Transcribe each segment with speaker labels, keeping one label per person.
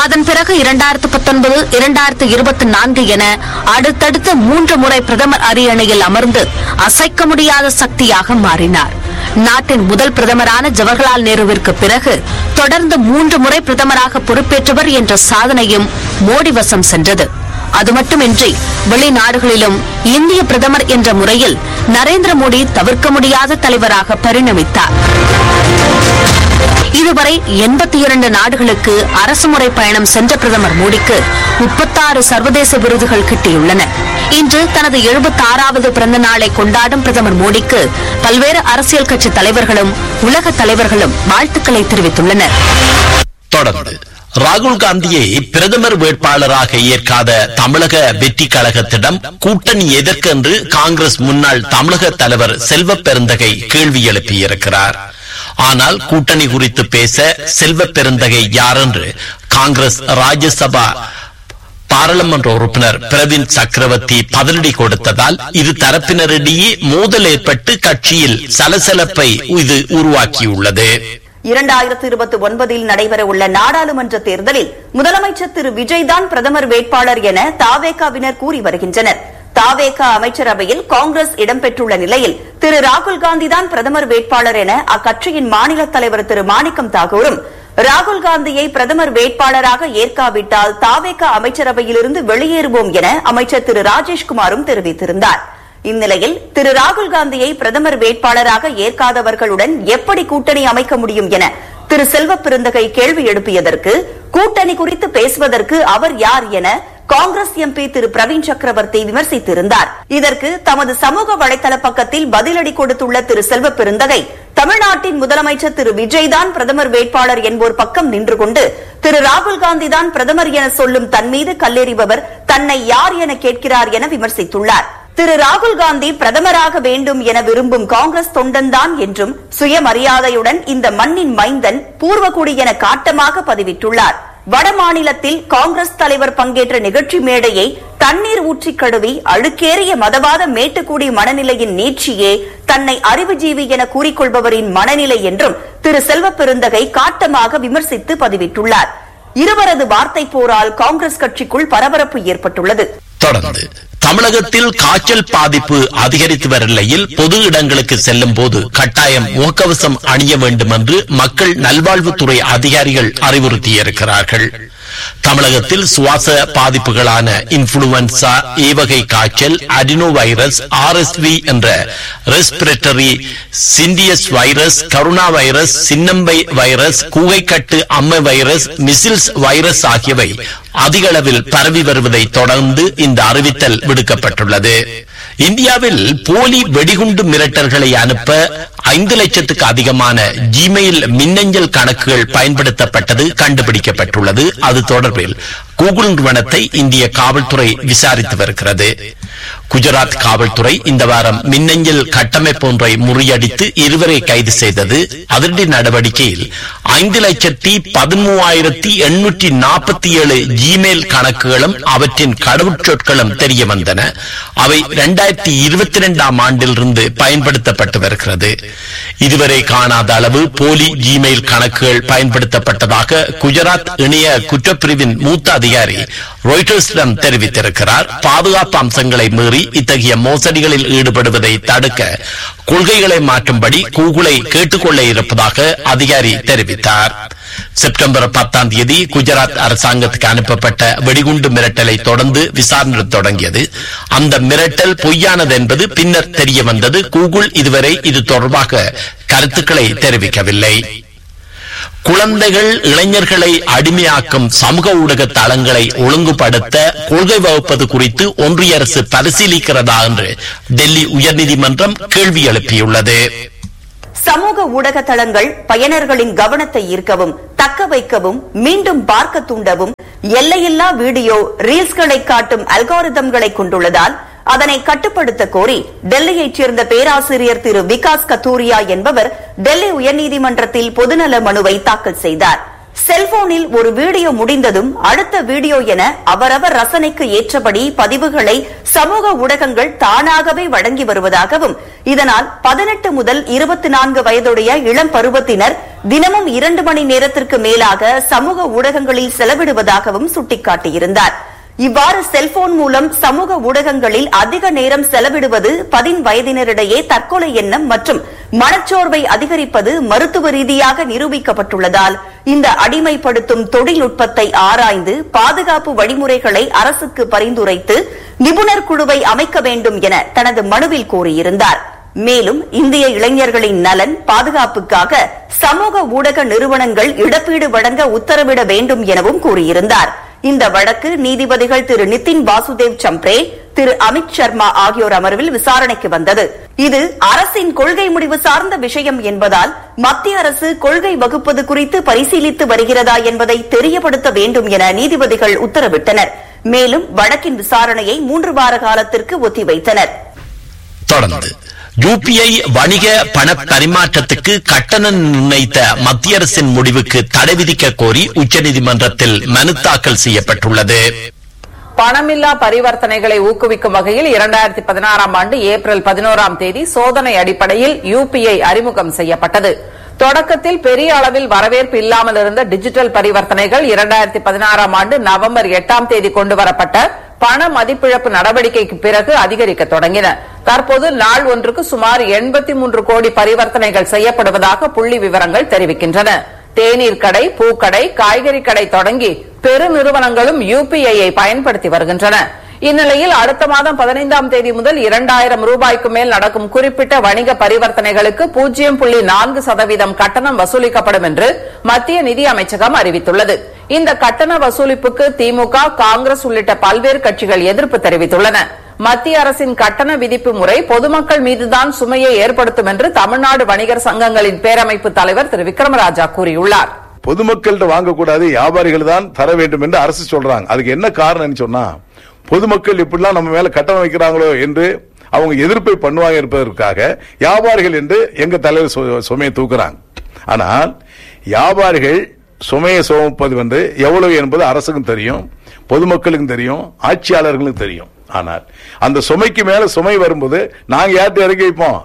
Speaker 1: அதன் பிறகு இரண்டாயிரத்து பத்தொன்பது இரண்டாயிரத்து இருபத்தி நான்கு என அடுத்தடுத்த மூன்று முறை பிரதமர் அரியணையில் அமர்ந்து அசைக்க முடியாத சக்தியாக மாறினார் நாட்டின் முதல் பிரதமரான ஜவஹர்லால் நேருவிற்கு பிறகு தொடர்ந்து மூன்று முறை பிரதமராக பொறுப்பேற்றவர் என்ற சாதனையும் மோடி வசம் சென்றது அது மட்டுமின்றி வெளிநாடுகளிலும் இந்திய பிரதமர் என்ற முறையில் நரேந்திர மோடி தவிர்க்க முடியாத தலைவராக பரிணமித்தார் இதுவரை எண்பத்தி இரண்டு நாடுகளுக்கு அரசுமுறை பயணம் சென்ற பிரதமர் மோடிக்கு முப்பத்தாறு சர்வதேச விருதுகள் கிட்டியுள்ளன இன்று தனது எழுபத்தாறாவது பிறந்த நாளை கொண்டாடும் பிரதமர் மோடிக்கு பல்வேறு அரசியல் கட்சி தலைவர்களும் உலக தலைவர்களும் வாழ்த்துக்களை தெரிவித்துள்ளனர்
Speaker 2: தொடர்ந்து ராகுல் காந்தியை பிரதமர் வேட்பாளராக ஏற்காத தமிழக வெற்றி கழகத்திடம் கூட்டணி எதற்கென்று காங்கிரஸ் முன்னாள் தமிழக தலைவர் செல்வ பெருந்தகை கேள்வி எழுப்பியிருக்கிறார் ஆனால் கூட்டணி குறித்து பேச செல்வ பெருந்தகை யார் என்று காங்கிரஸ் ராஜ்யசபா பாராளுமன்ற உறுப்பினர் பிரவீன் சக்கரவர்த்தி பதிலடி கொடுத்ததால் இரு தரப்பினரிடையே மோதல் ஏற்பட்டு கட்சியில் சலசலப்பை இது உருவாக்கியுள்ளது
Speaker 3: இரண்டாயிரத்து இருபத்தி ஒன்பதில் நடைபெறவுள்ள நாடாளுமன்ற தேர்தலில் முதலமைச்சர் திரு விஜய்தான் பிரதமர் வேட்பாளர் என தாவேகாவினர் கூறி வருகின்றனர் தாவேகா அமைச்சரவையில் காங்கிரஸ் இடம்பெற்றுள்ள நிலையில் திரு ராகுல் காந்திதான் பிரதமர் வேட்பாளர் என அக்கட்சியின் மாநில தலைவர் திரு மாணிக்கம் தாகூரும் ராகுல் காந்தியை பிரதமர் வேட்பாளராக ஏற்காவிட்டால் தாவேகா அமைச்சரவையிலிருந்து வெளியேறுவோம் என அமைச்சர் திரு ராஜேஷ்குமாரும் தெரிவித்திருந்தார் இந்நிலையில் திரு ராகுல் காந்தியை பிரதமர் வேட்பாளராக ஏற்காதவர்களுடன் எப்படி கூட்டணி அமைக்க முடியும் என திரு செல்வ பெருந்தகை கேள்வி எழுப்பியதற்கு கூட்டணி குறித்து பேசுவதற்கு அவர் யார் என காங்கிரஸ் எம்பி திரு பிரவீன் சக்கரவர்த்தி விமர்சித்திருந்தார் இதற்கு தமது சமூக வலைதள பக்கத்தில் பதிலடி கொடுத்துள்ள திரு செல்வ பெருந்தகை தமிழ்நாட்டின் முதலமைச்சர் திரு விஜய்தான் பிரதமர் வேட்பாளர் என்போர் பக்கம் நின்று கொண்டு திரு ராகுல் காந்திதான் பிரதமர் என சொல்லும் தன் மீது கல்லெறிபவர் தன்னை யார் என கேட்கிறார் என விமர்சித்துள்ளார் திரு ராகுல் காந்தி பிரதமராக வேண்டும் என விரும்பும் காங்கிரஸ் தொண்டன்தான் என்றும் சுயமரியாதையுடன் இந்த மண்ணின் மைந்தன் பூர்வகுடி என காட்டமாக பதிவிட்டுள்ளார் வட மாநிலத்தில் காங்கிரஸ் தலைவர் பங்கேற்ற நிகழ்ச்சி மேடையை தண்ணீர் ஊற்றி கழுவி அழுக்கேறிய மதவாத மேட்டுக்குடி மனநிலையின் நீட்சியே தன்னை அறிவுஜீவி என கூறிக்கொள்பவரின் மனநிலை என்றும் திரு செல்வ பெருந்தகை காட்டமாக விமர்சித்து பதிவிட்டுள்ளார் இருவரது வார்த்தை போரால் காங்கிரஸ் கட்சிக்குள் பரபரப்பு ஏற்பட்டுள்ளது
Speaker 2: தொடர்ந்து தமிழகத்தில் காய்ச்சல் பாதிப்பு அதிகரித்து வரும் நிலையில் பொது இடங்களுக்கு செல்லும் போது கட்டாயம் முகக்கவசம் அணிய வேண்டும் என்று மக்கள் நல்வாழ்வுத்துறை அதிகாரிகள் அறிவுறுத்தியிருக்கிறார்கள் தமிழகத்தில் சுவாச பாதிப்புகளான இன்ஃபுளுவன்சா ஏவகை காய்ச்சல் அடினோ வைரஸ் ஆர்எஸ்வி என்ற respiratory syncytial virus corona virus சின்னம்பை வைரஸ் கூகைக்கட்டு அம்மை வைரஸ் மிசில்ஸ் வைரஸ் ஆகியவை அதிக அளவில் பரவி வருவதை தொடர்ந்து இந்த அறிவித்தல் விடுக்கப்பட்டுள்ளது இந்தியாவில் போலி வெடிகுண்டு மிரட்டல்களை அனுப்ப ஐந்து லட்சத்துக்கு அதிகமான ஜிமெயில் மின்னஞ்சல் கணக்குகள் பயன்படுத்தப்பட்டது கண்டுபிடிக்கப்பட்டுள்ளது அது தொடர்பில் கூகுள் நிறுவனத்தை இந்திய காவல்துறை விசாரித்து வருகிறது குஜராத் காவல்துறை இந்த வாரம் மின்னஞ்சல் கட்டமைப்பு ஒன்றை முறியடித்து இருவரை கைது செய்தது அதிரடி நடவடிக்கையில் ஐந்து லட்சத்தி பதிமூவாயிரத்தி எண்ணூற்றி நாற்பத்தி ஏழு ஜிமெயில் கணக்குகளும் அவற்றின் கடவுச்சொற்களும் தெரிய வந்தன அவை இரண்டாயிரத்தி இருபத்தி இரண்டாம் ஆண்டிலிருந்து பயன்படுத்தப்பட்டு வருகிறது இதுவரை காணாத அளவு போலி ஜிமெயில் கணக்குகள் பயன்படுத்தப்பட்டதாக குஜராத் இணைய குற்றப்பிரிவின் மூத்த அதிகாரி ராய்டர்ஸிடம் தெரிவித்திருக்கிறார் பாதுகாப்பு அம்சங்களை மீறி இத்தகைய மோசடிகளில் ஈடுபடுவதை தடுக்க கொள்கைகளை மாற்றும்படி கூகுளை கேட்டுக்கொள்ள இருப்பதாக அதிகாரி தெரிவித்தார் செப்டம்பர் பத்தாம் தேதி குஜராத் அரசாங்கத்துக்கு அனுப்பப்பட்ட வெடிகுண்டு மிரட்டலை தொடர்ந்து விசாரணை தொடங்கியது அந்த மிரட்டல் பொய்யானது என்பது பின்னர் தெரிய வந்தது கூகுள் இதுவரை இது தொடர்பாக கருத்துக்களை தெரிவிக்கவில்லை குழந்தைகள் இளைஞர்களை அடிமையாக்கும் சமூக ஊடக தளங்களை ஒழுங்குபடுத்த கொள்கை வகுப்பது குறித்து ஒன்றிய அரசு பரிசீலிக்கிறதா என்று டெல்லி உயர்நீதிமன்றம் கேள்வி எழுப்பியுள்ளது
Speaker 3: சமூக ஊடக தளங்கள் பயனர்களின் கவனத்தை ஈர்க்கவும் தக்க வைக்கவும் மீண்டும் பார்க்க தூண்டவும் எல்லையில்லா வீடியோ ரீல்ஸ்களை காட்டும் அல்காரிதம்களை கொண்டுள்ளதால் அதனை கட்டுப்படுத்த கோரி டெல்லியைச் சேர்ந்த பேராசிரியர் திரு விகாஸ் கத்தூரியா என்பவர் டெல்லி உயர்நீதிமன்றத்தில் பொதுநல மனுவை தாக்கல் செய்தார் செல்போனில் ஒரு வீடியோ முடிந்ததும் அடுத்த வீடியோ என அவரவர் ரசனைக்கு ஏற்றபடி பதிவுகளை சமூக ஊடகங்கள் தானாகவே வழங்கி வருவதாகவும் இதனால் பதினெட்டு முதல் இருபத்தி நான்கு வயதுடைய இளம் பருவத்தினர் தினமும் இரண்டு மணி நேரத்திற்கு மேலாக சமூக ஊடகங்களில் செலவிடுவதாகவும் சுட்டிக்காட்டியிருந்தார் இவ்வாறு செல்போன் மூலம் சமூக ஊடகங்களில் அதிக நேரம் செலவிடுவது பதின் வயதினரிடையே தற்கொலை எண்ணம் மற்றும் மனச்சோர்வை அதிகரிப்பது மருத்துவ ரீதியாக நிரூபிக்கப்பட்டுள்ளதால் இந்த அடிமைப்படுத்தும் தொழில்நுட்பத்தை ஆராய்ந்து பாதுகாப்பு வழிமுறைகளை அரசுக்கு பரிந்துரைத்து நிபுணர் குழுவை அமைக்க வேண்டும் என தனது மனுவில் கூறியிருந்தார் மேலும் இந்திய இளைஞர்களின் நலன் பாதுகாப்புக்காக சமூக ஊடக நிறுவனங்கள் இழப்பீடு வழங்க உத்தரவிட வேண்டும் எனவும் கூறியிருந்தார் இந்த வழக்கு நீதிபதிகள் திரு நிதின் வாசுதேவ் சம்ப்ரே திரு அமித் சர்மா ஆகியோர் அமர்வில் விசாரணைக்கு வந்தது இது அரசின் கொள்கை முடிவு சார்ந்த விஷயம் என்பதால் மத்திய அரசு கொள்கை வகுப்பது குறித்து பரிசீலித்து வருகிறதா என்பதை தெரியப்படுத்த வேண்டும் என நீதிபதிகள் உத்தரவிட்டனர் மேலும் வழக்கின் விசாரணையை மூன்று வார காலத்திற்கு ஒத்திவைத்தனர்
Speaker 2: தொடர்ந்து யூபிஐ வணிக பண பரிமாற்றத்துக்கு கட்டணம் நிர்ணயித்த மத்திய அரசின் முடிவுக்கு தடை விதிக்க கோரி உச்சநீதிமன்றத்தில் மனு தாக்கல் செய்யப்பட்டுள்ளது
Speaker 4: பணமில்லா பரிவர்த்தனைகளை ஊக்குவிக்கும் வகையில் இரண்டாயிரத்தி பதினாறாம் ஆண்டு ஏப்ரல் பதினோராம் தேதி சோதனை அடிப்படையில் யுபிஐ அறிமுகம் செய்யப்பட்டது தொடக்கத்தில் பெரிய அளவில் வரவேற்பு இல்லாமல் இருந்த டிஜிட்டல் பரிவர்த்தனைகள் இரண்டாயிரத்தி பதினாறாம் ஆண்டு நவம்பர் எட்டாம் தேதி கொண்டுவரப்பட்ட பண மதிப்பிழப்பு நடவடிக்கைக்கு பிறகு அதிகரிக்க தொடங்கின தற்போது நாள் ஒன்றுக்கு சுமார் எண்பத்தி மூன்று கோடி பரிவர்த்தனைகள் செய்யப்படுவதாக புள்ளி விவரங்கள் தெரிவிக்கின்றன தேநீர் கடை பூக்கடை காய்கறி கடை தொடங்கி பெருநிறுவனங்களும் யுபிஐயை பயன்படுத்தி வருகின்றன இந்நிலையில் அடுத்த மாதம் பதினைந்தாம் தேதி முதல் இரண்டாயிரம் ரூபாய்க்கு மேல் நடக்கும் குறிப்பிட்ட வணிக பரிவர்த்தனைகளுக்கு பூஜ்ஜியம் புள்ளி நான்கு சதவீதம் கட்டணம் வசூலிக்கப்படும் என்று மத்திய நிதி அமைச்சகம் அறிவித்துள்ளது இந்த கட்டண வசூலிப்புக்கு திமுக காங்கிரஸ் உள்ளிட்ட பல்வேறு கட்சிகள் எதிர்ப்பு தெரிவித்துள்ளன மத்திய அரசின் கட்டண விதிப்பு முறை பொதுமக்கள் மீதுதான் சுமையை ஏற்படுத்தும் என்று தமிழ்நாடு வணிகர் சங்கங்களின் பேரமைப்பு தலைவர் திரு விக்ரமராஜா கூறியுள்ளார்
Speaker 5: பொதுமக்கள்கிட்ட வாங்கக்கூடாது வியாபாரிகள் தான் தர வேண்டும் என்று அரசு சொல்றாங்க அதுக்கு என்ன காரணம்னு சொன்னா பொதுமக்கள் இப்படிலாம் நம்ம மேல கட்டணம் வைக்கிறாங்களோ என்று அவங்க எதிர்ப்பை பண்ணுவாங்க இருப்பதற்காக வியாபாரிகள் என்று எங்க தலைவர் சு- சுமையை தூக்குறாங்க ஆனால் வியாபாரிகள் சுமையை சுமப்பது வந்து எவ்வளவு என்பது அரசுக்கும் தெரியும் பொதுமக்களுக்கும் தெரியும் ஆட்சியாளர்களுக்கும் தெரியும் ஆனால் அந்த சுமைக்கு மேல சுமை வரும்போது நாங்க யார்கிட்ட இறக்கி வைப்போம்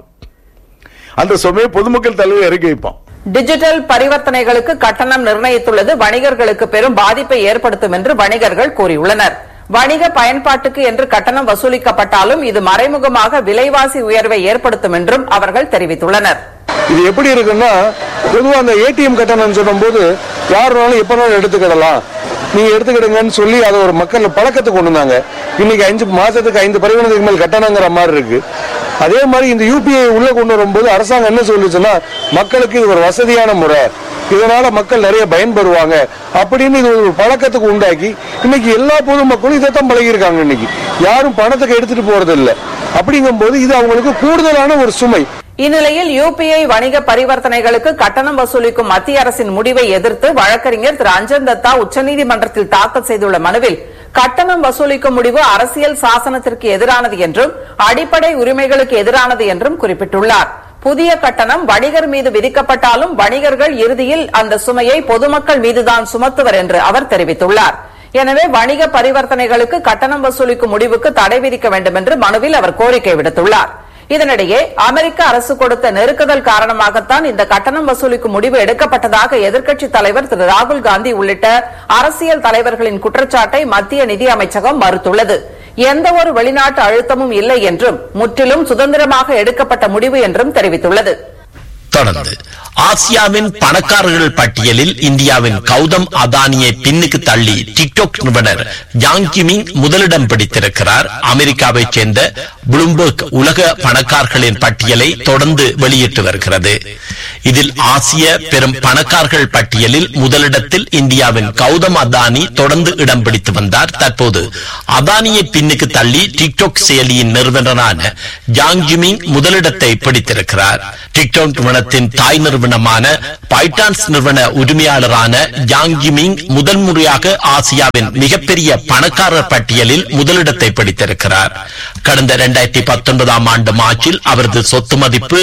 Speaker 5: அந்த சுமையை பொதுமக்கள் தலைவர் இறக்கி வைப்போம்
Speaker 4: டிஜிட்டல் பரிவர்த்தனைகளுக்கு கட்டணம் நிர்ணயித்துள்ளது வணிகர்களுக்கு பெரும் பாதிப்பை ஏற்படுத்தும் என்று வணிகர்கள் கூறியுள்ளனர் வணிக பயன்பாட்டுக்கு என்று கட்டணம் வசூலிக்கப்பட்டாலும் இது மறைமுகமாக விலைவாசி உயர்வை ஏற்படுத்தும் என்றும் அவர்கள் தெரிவித்துள்ளனர்
Speaker 6: இது எப்படி இருக்குன்னா பொதுவா அந்த ஏடிஎம் கட்டணம் சொல்லும்போது யாருனாலும் எப்பனாலும் எடுத்துக்கிடலாம் நீங்க எடுத்துக்கிடுங்கன்னு சொல்லி அதை ஒரு மக்கள் பழக்கத்துக்கு கொண்டு வந்தாங்க இன்னைக்கு அஞ்சு மாசத்துக்கு ஐந்து பரிமாணத்துக்கு மேல் கட்டணங்கிற மாதிரி இருக்கு அதே மாதிரி இந்த யூபிஐ உள்ள கொண்டு வரும்போது அரசாங்கம் என்ன சொல்லுச்சுன்னா மக்களுக்கு இது ஒரு வசதியான முறை இதனால மக்கள் நிறைய பயன்பெறுவாங்க அப்படின்னு இது ஒரு பழக்கத்துக்கு உண்டாக்கி இன்னைக்கு எல்லா பொதுமக்களும் இதைத்தான் பழகியிருக்காங்க இன்னைக்கு யாரும் பணத்துக்கு எடுத்துட்டு போறது இல்ல அப்படிங்கும்போது இது அவங்களுக்கு கூடுதலான ஒரு சுமை
Speaker 4: இந்நிலையில் யுபிஐ வணிக பரிவர்த்தனைகளுக்கு கட்டணம் வசூலிக்கும் மத்திய அரசின் முடிவை எதிர்த்து வழக்கறிஞர் திரு அஞ்சன் தத்தா உச்சநீதிமன்றத்தில் தாக்கல் செய்துள்ள மனுவில் கட்டணம் வசூலிக்கும் முடிவு அரசியல் சாசனத்திற்கு எதிரானது என்றும் அடிப்படை உரிமைகளுக்கு எதிரானது என்றும் குறிப்பிட்டுள்ளார் புதிய கட்டணம் வணிகர் மீது விதிக்கப்பட்டாலும் வணிகர்கள் இறுதியில் அந்த சுமையை பொதுமக்கள் மீதுதான் சுமத்துவர் என்று அவர் தெரிவித்துள்ளார் எனவே வணிக பரிவர்த்தனைகளுக்கு கட்டணம் வசூலிக்கும் முடிவுக்கு தடை விதிக்க வேண்டும் என்று மனுவில் அவர் கோரிக்கை விடுத்துள்ளார் இதனிடையே அமெரிக்க அரசு கொடுத்த நெருக்குதல் காரணமாகத்தான் இந்த கட்டணம் வசூலிக்கும் முடிவு எடுக்கப்பட்டதாக எதிர்க்கட்சித் தலைவர் திரு ராகுல் காந்தி உள்ளிட்ட அரசியல் தலைவர்களின் குற்றச்சாட்டை மத்திய நிதி அமைச்சகம் மறுத்துள்ளது எந்த ஒரு வெளிநாட்டு அழுத்தமும் இல்லை என்றும் முற்றிலும் சுதந்திரமாக எடுக்கப்பட்ட முடிவு என்றும் தெரிவித்துள்ளது
Speaker 2: தொடர்ந்து ஆசியாவின் பணக்காரர்கள் பட்டியலில் இந்தியாவின் கௌதம் அதானியை பின்னுக்கு தள்ளி டிக்டாக் நிறுவனர் ஜாங் கிமிங் முதலிடம் பிடித்திருக்கிறார் அமெரிக்காவைச் சேர்ந்த புளும்பர்க் உலக பணக்காரர்களின் பட்டியலை தொடர்ந்து வெளியிட்டு வருகிறது இதில் ஆசிய பெரும் பணக்காரர்கள் பட்டியலில் முதலிடத்தில் இந்தியாவின் கௌதம் அதானி தொடர்ந்து இடம் பிடித்து வந்தார் தற்போது அதானியை பின்னுக்கு தள்ளி டிக்டாக் செயலியின் நிறுவனரான ஜாங் ஜிமிங் முதலிடத்தை பிடித்திருக்கிறார் டிக்டாக் நிறுவனத்தின் தாய் நிறுவனமான பைட்டான்ஸ் நிறுவன உரிமையாளரான ஜாங் ஜிமிங் முதல் முறையாக ஆசியாவின் மிகப்பெரிய பணக்காரர் பட்டியலில் முதலிடத்தை பிடித்திருக்கிறார் கடந்த இரண்டாயிரத்தி பத்தொன்பதாம் ஆண்டு மார்ச்சில் அவரது சொத்து மதிப்பு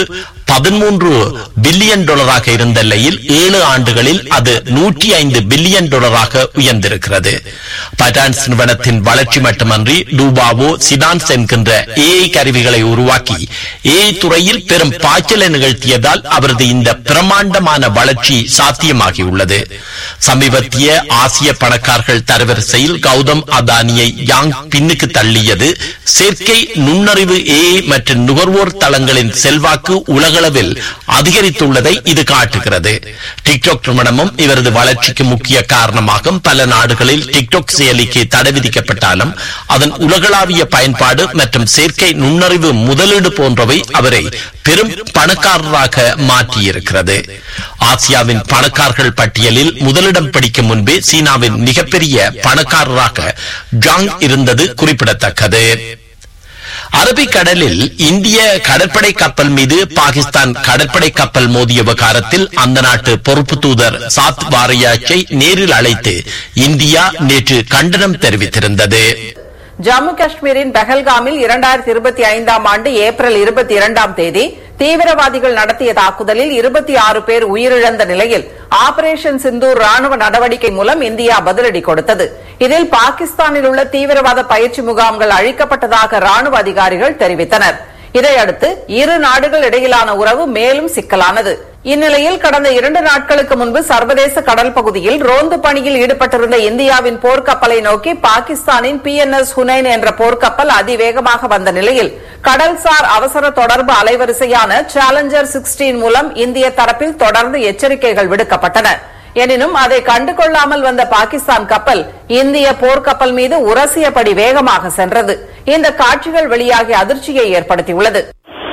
Speaker 2: பதிமூன்று பில்லியன் டாலராக இருந்த நிலையில் ஏழு ஆண்டுகளில் அது நூற்றி ஐந்து பில்லியன் டாலராக உயர்ந்திருக்கிறது பட்டான்ஸ் நிறுவனத்தின் வளர்ச்சி மட்டுமன்றி டூபாவோ சிடான்ஸ் என்கின்ற ஏஐ கருவிகளை உருவாக்கி ஏஐ துறையில் பெரும் பாய்ச்சலை நிகழ்த்தியதால் அவரது இந்த பிரமாண்டமான வளர்ச்சி சாத்தியமாகியுள்ளது சமீபத்திய ஆசிய பணக்காரர்கள் தரவரிசையில் கௌதம் அதானியை யாங் பின்னுக்கு தள்ளியது செயற்கை நுண்ணறிவு ஏஐ மற்றும் நுகர்வோர் தளங்களின் செல்வாக்கு உலகளவில் அதிகரித்துள்ளதை இது காட்டுகிறது டிக்டாக் நிறுவனமும் இவரது வளர்ச்சிக்கு முக்கிய காரணமாகும் பல நாடுகளில் டிக்டாக் செயலிக்கு தடை விதிக்கப்பட்டாலும் அதன் உலகளாவிய பயன்பாடு மற்றும் செயற்கை நுண்ணறிவு முதலீடு போன்றவை அவரை பெரும் பணக்காரராக மாற்றியிருக்கிறது ஆசியாவின் பணக்காரர்கள் பட்டியலில் முதலிடம் பிடிக்கும் முன்பே சீனாவின் மிகப்பெரிய பணக்காரராக ஜாங் இருந்தது குறிப்பிடத்தக்கது அரபிக்கடலில் இந்திய கடற்படை கப்பல் மீது பாகிஸ்தான் கடற்படை கப்பல் மோதிய விவகாரத்தில் அந்த நாட்டு பொறுப்பு தூதர் சாத் வாரியாச்சை நேரில் அழைத்து இந்தியா நேற்று கண்டனம் தெரிவித்திருந்தது
Speaker 4: ஜம்மு காஷ்மீரின் பெஹல்காமில் இரண்டாயிரத்தி இருபத்தி ஐந்தாம் ஆண்டு ஏப்ரல் இருபத்தி இரண்டாம் தேதி தீவிரவாதிகள் நடத்திய தாக்குதலில் இருபத்தி ஆறு பேர் உயிரிழந்த நிலையில் ஆபரேஷன் சிந்தூர் ராணுவ நடவடிக்கை மூலம் இந்தியா பதிலடி கொடுத்தது இதில் பாகிஸ்தானில் உள்ள தீவிரவாத பயிற்சி முகாம்கள் அழிக்கப்பட்டதாக ராணுவ அதிகாரிகள் தெரிவித்தனர் இதையடுத்து இரு நாடுகள் இடையிலான உறவு மேலும் சிக்கலானது இந்நிலையில் கடந்த இரண்டு நாட்களுக்கு முன்பு சர்வதேச கடல் பகுதியில் ரோந்து பணியில் ஈடுபட்டிருந்த இந்தியாவின் போர்க்கப்பலை நோக்கி பாகிஸ்தானின் பி என் எஸ் ஹுனைன் என்ற போர்க்கப்பல் அதிவேகமாக வந்த நிலையில் கடல்சார் அவசர தொடர்பு அலைவரிசையான சேலஞ்சர் சிக்ஸ்டீன் மூலம் இந்திய தரப்பில் தொடர்ந்து எச்சரிக்கைகள் விடுக்கப்பட்டன எனினும் அதை கண்டுகொள்ளாமல் வந்த பாகிஸ்தான் கப்பல் இந்திய போர்க்கப்பல் மீது உரசியபடி வேகமாக சென்றது இந்த காட்சிகள் வெளியாகி அதிர்ச்சியை ஏற்படுத்தியுள்ளது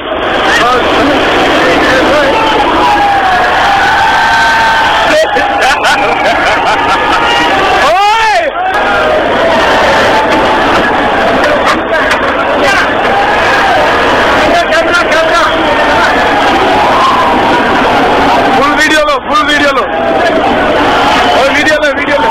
Speaker 6: ఫుల్ వీడియోలో ఫుల్ వీడియోలో ఓ వీడియోలో వీడియోలో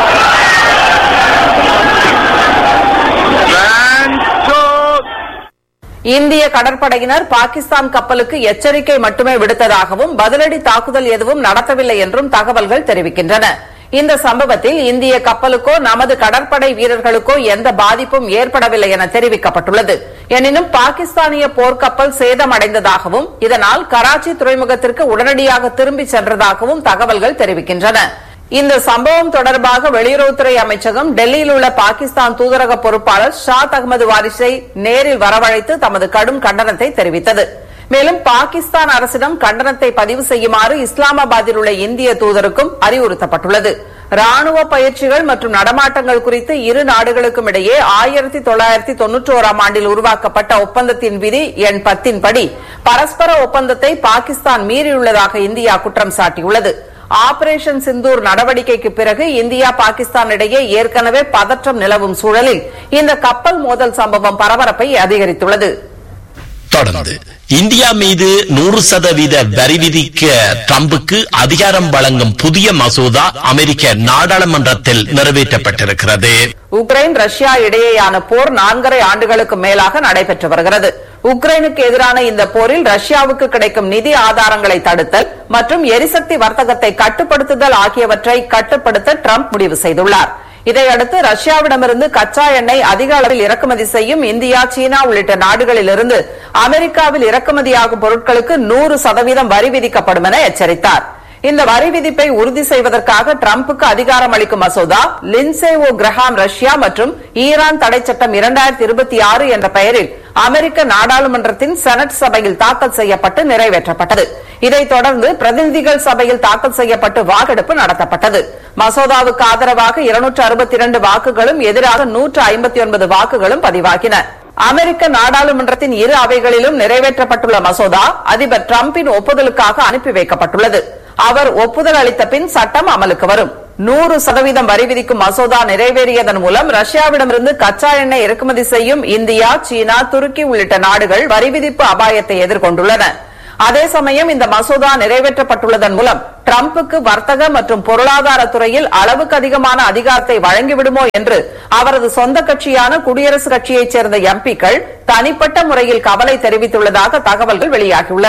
Speaker 4: இந்திய கடற்படையினர் பாகிஸ்தான் கப்பலுக்கு எச்சரிக்கை மட்டுமே விடுத்ததாகவும் பதிலடி தாக்குதல் எதுவும் நடத்தவில்லை என்றும் தகவல்கள் தெரிவிக்கின்றன இந்த சம்பவத்தில் இந்திய கப்பலுக்கோ நமது கடற்படை வீரர்களுக்கோ எந்த பாதிப்பும் ஏற்படவில்லை என தெரிவிக்கப்பட்டுள்ளது எனினும் பாகிஸ்தானிய போர்க்கப்பல் சேதமடைந்ததாகவும் இதனால் கராச்சி துறைமுகத்திற்கு உடனடியாக திரும்பிச் சென்றதாகவும் தகவல்கள் தெரிவிக்கின்றன இந்த சம்பவம் தொடர்பாக வெளியுறவுத்துறை அமைச்சகம் டெல்லியில் உள்ள பாகிஸ்தான் தூதரக பொறுப்பாளர் ஷாத் அகமது வாரிஸை நேரில் வரவழைத்து தமது கடும் கண்டனத்தை தெரிவித்தது மேலும் பாகிஸ்தான் அரசிடம் கண்டனத்தை பதிவு செய்யுமாறு இஸ்லாமாபாத்தில் உள்ள இந்திய தூதருக்கும் அறிவுறுத்தப்பட்டுள்ளது ராணுவ பயிற்சிகள் மற்றும் நடமாட்டங்கள் குறித்து இரு நாடுகளுக்கும் இடையே ஆயிரத்தி தொள்ளாயிரத்தி தொன்னூற்றி ஓராம் ஆண்டில் உருவாக்கப்பட்ட ஒப்பந்தத்தின் விதி எண் பத்தின் படி பரஸ்பர ஒப்பந்தத்தை பாகிஸ்தான் மீறியுள்ளதாக இந்தியா குற்றம் சாட்டியுள்ளது ஆபரேஷன் சிந்தூர் நடவடிக்கைக்கு பிறகு இந்தியா பாகிஸ்தான் இடையே ஏற்கனவே பதற்றம் நிலவும் சூழலில் இந்த கப்பல் மோதல் சம்பவம் பரபரப்பை அதிகரித்துள்ளது
Speaker 2: தொடர்ந்து இந்தியா மீது நூறு சதவீத வரி விதிக்க ட்ரம்புக்கு அதிகாரம் வழங்கும் புதிய மசோதா அமெரிக்க நாடாளுமன்றத்தில் நிறைவேற்றப்பட்டிருக்கிறது
Speaker 4: உக்ரைன் ரஷ்யா இடையேயான போர் நான்கரை ஆண்டுகளுக்கு மேலாக நடைபெற்று வருகிறது உக்ரைனுக்கு எதிரான இந்த போரில் ரஷ்யாவுக்கு கிடைக்கும் நிதி ஆதாரங்களை தடுத்தல் மற்றும் எரிசக்தி வர்த்தகத்தை கட்டுப்படுத்துதல் ஆகியவற்றை கட்டுப்படுத்த ட்ரம்ப் முடிவு செய்துள்ளார் இதையடுத்து ரஷ்யாவிடமிருந்து கச்சா எண்ணெய் அதிக அளவில் இறக்குமதி செய்யும் இந்தியா சீனா உள்ளிட்ட நாடுகளிலிருந்து அமெரிக்காவில் இறக்குமதியாகும் பொருட்களுக்கு நூறு சதவீதம் வரி விதிக்கப்படும் என எச்சரித்தார் இந்த வரி விதிப்பை உறுதி செய்வதற்காக டிரம்புக்கு அதிகாரம் அளிக்கும் மசோதா லின்சே ஓ கிரஹாம் ரஷ்யா மற்றும் ஈரான் தடை சட்டம் இரண்டாயிரத்தி இருபத்தி ஆறு என்ற பெயரில் அமெரிக்க நாடாளுமன்றத்தின் செனட் சபையில் தாக்கல் செய்யப்பட்டு நிறைவேற்றப்பட்டது இதைத் தொடர்ந்து பிரதிநிதிகள் சபையில் தாக்கல் செய்யப்பட்டு வாக்கெடுப்பு நடத்தப்பட்டது மசோதாவுக்கு ஆதரவாக இருநூற்று அறுபத்தி இரண்டு வாக்குகளும் எதிராக நூற்று ஐம்பத்தி ஒன்பது வாக்குகளும் பதிவாகின அமெரிக்க நாடாளுமன்றத்தின் இரு அவைகளிலும் நிறைவேற்றப்பட்டுள்ள மசோதா அதிபர் டிரம்பின் ஒப்புதலுக்காக அனுப்பி வைக்கப்பட்டுள்ளது அவர் ஒப்புதல் அளித்த பின் சட்டம் அமலுக்கு வரும் நூறு சதவீதம் வரி விதிக்கும் மசோதா நிறைவேறியதன் மூலம் ரஷ்யாவிடமிருந்து கச்சா எண்ணெய் இறக்குமதி செய்யும் இந்தியா சீனா துருக்கி உள்ளிட்ட நாடுகள் வரி விதிப்பு அபாயத்தை எதிர்கொண்டுள்ளன அதே சமயம் இந்த மசோதா நிறைவேற்றப்பட்டுள்ளதன் மூலம் டிரம்புக்கு வர்த்தக மற்றும் பொருளாதார துறையில் அளவுக்கு அதிகமான அதிகாரத்தை வழங்கிவிடுமோ என்று அவரது சொந்த கட்சியான குடியரசுக் கட்சியைச் சேர்ந்த எம்பிக்கள் தனிப்பட்ட முறையில் கவலை தெரிவித்துள்ளதாக தகவல்கள் வெளியாகியுள்ளன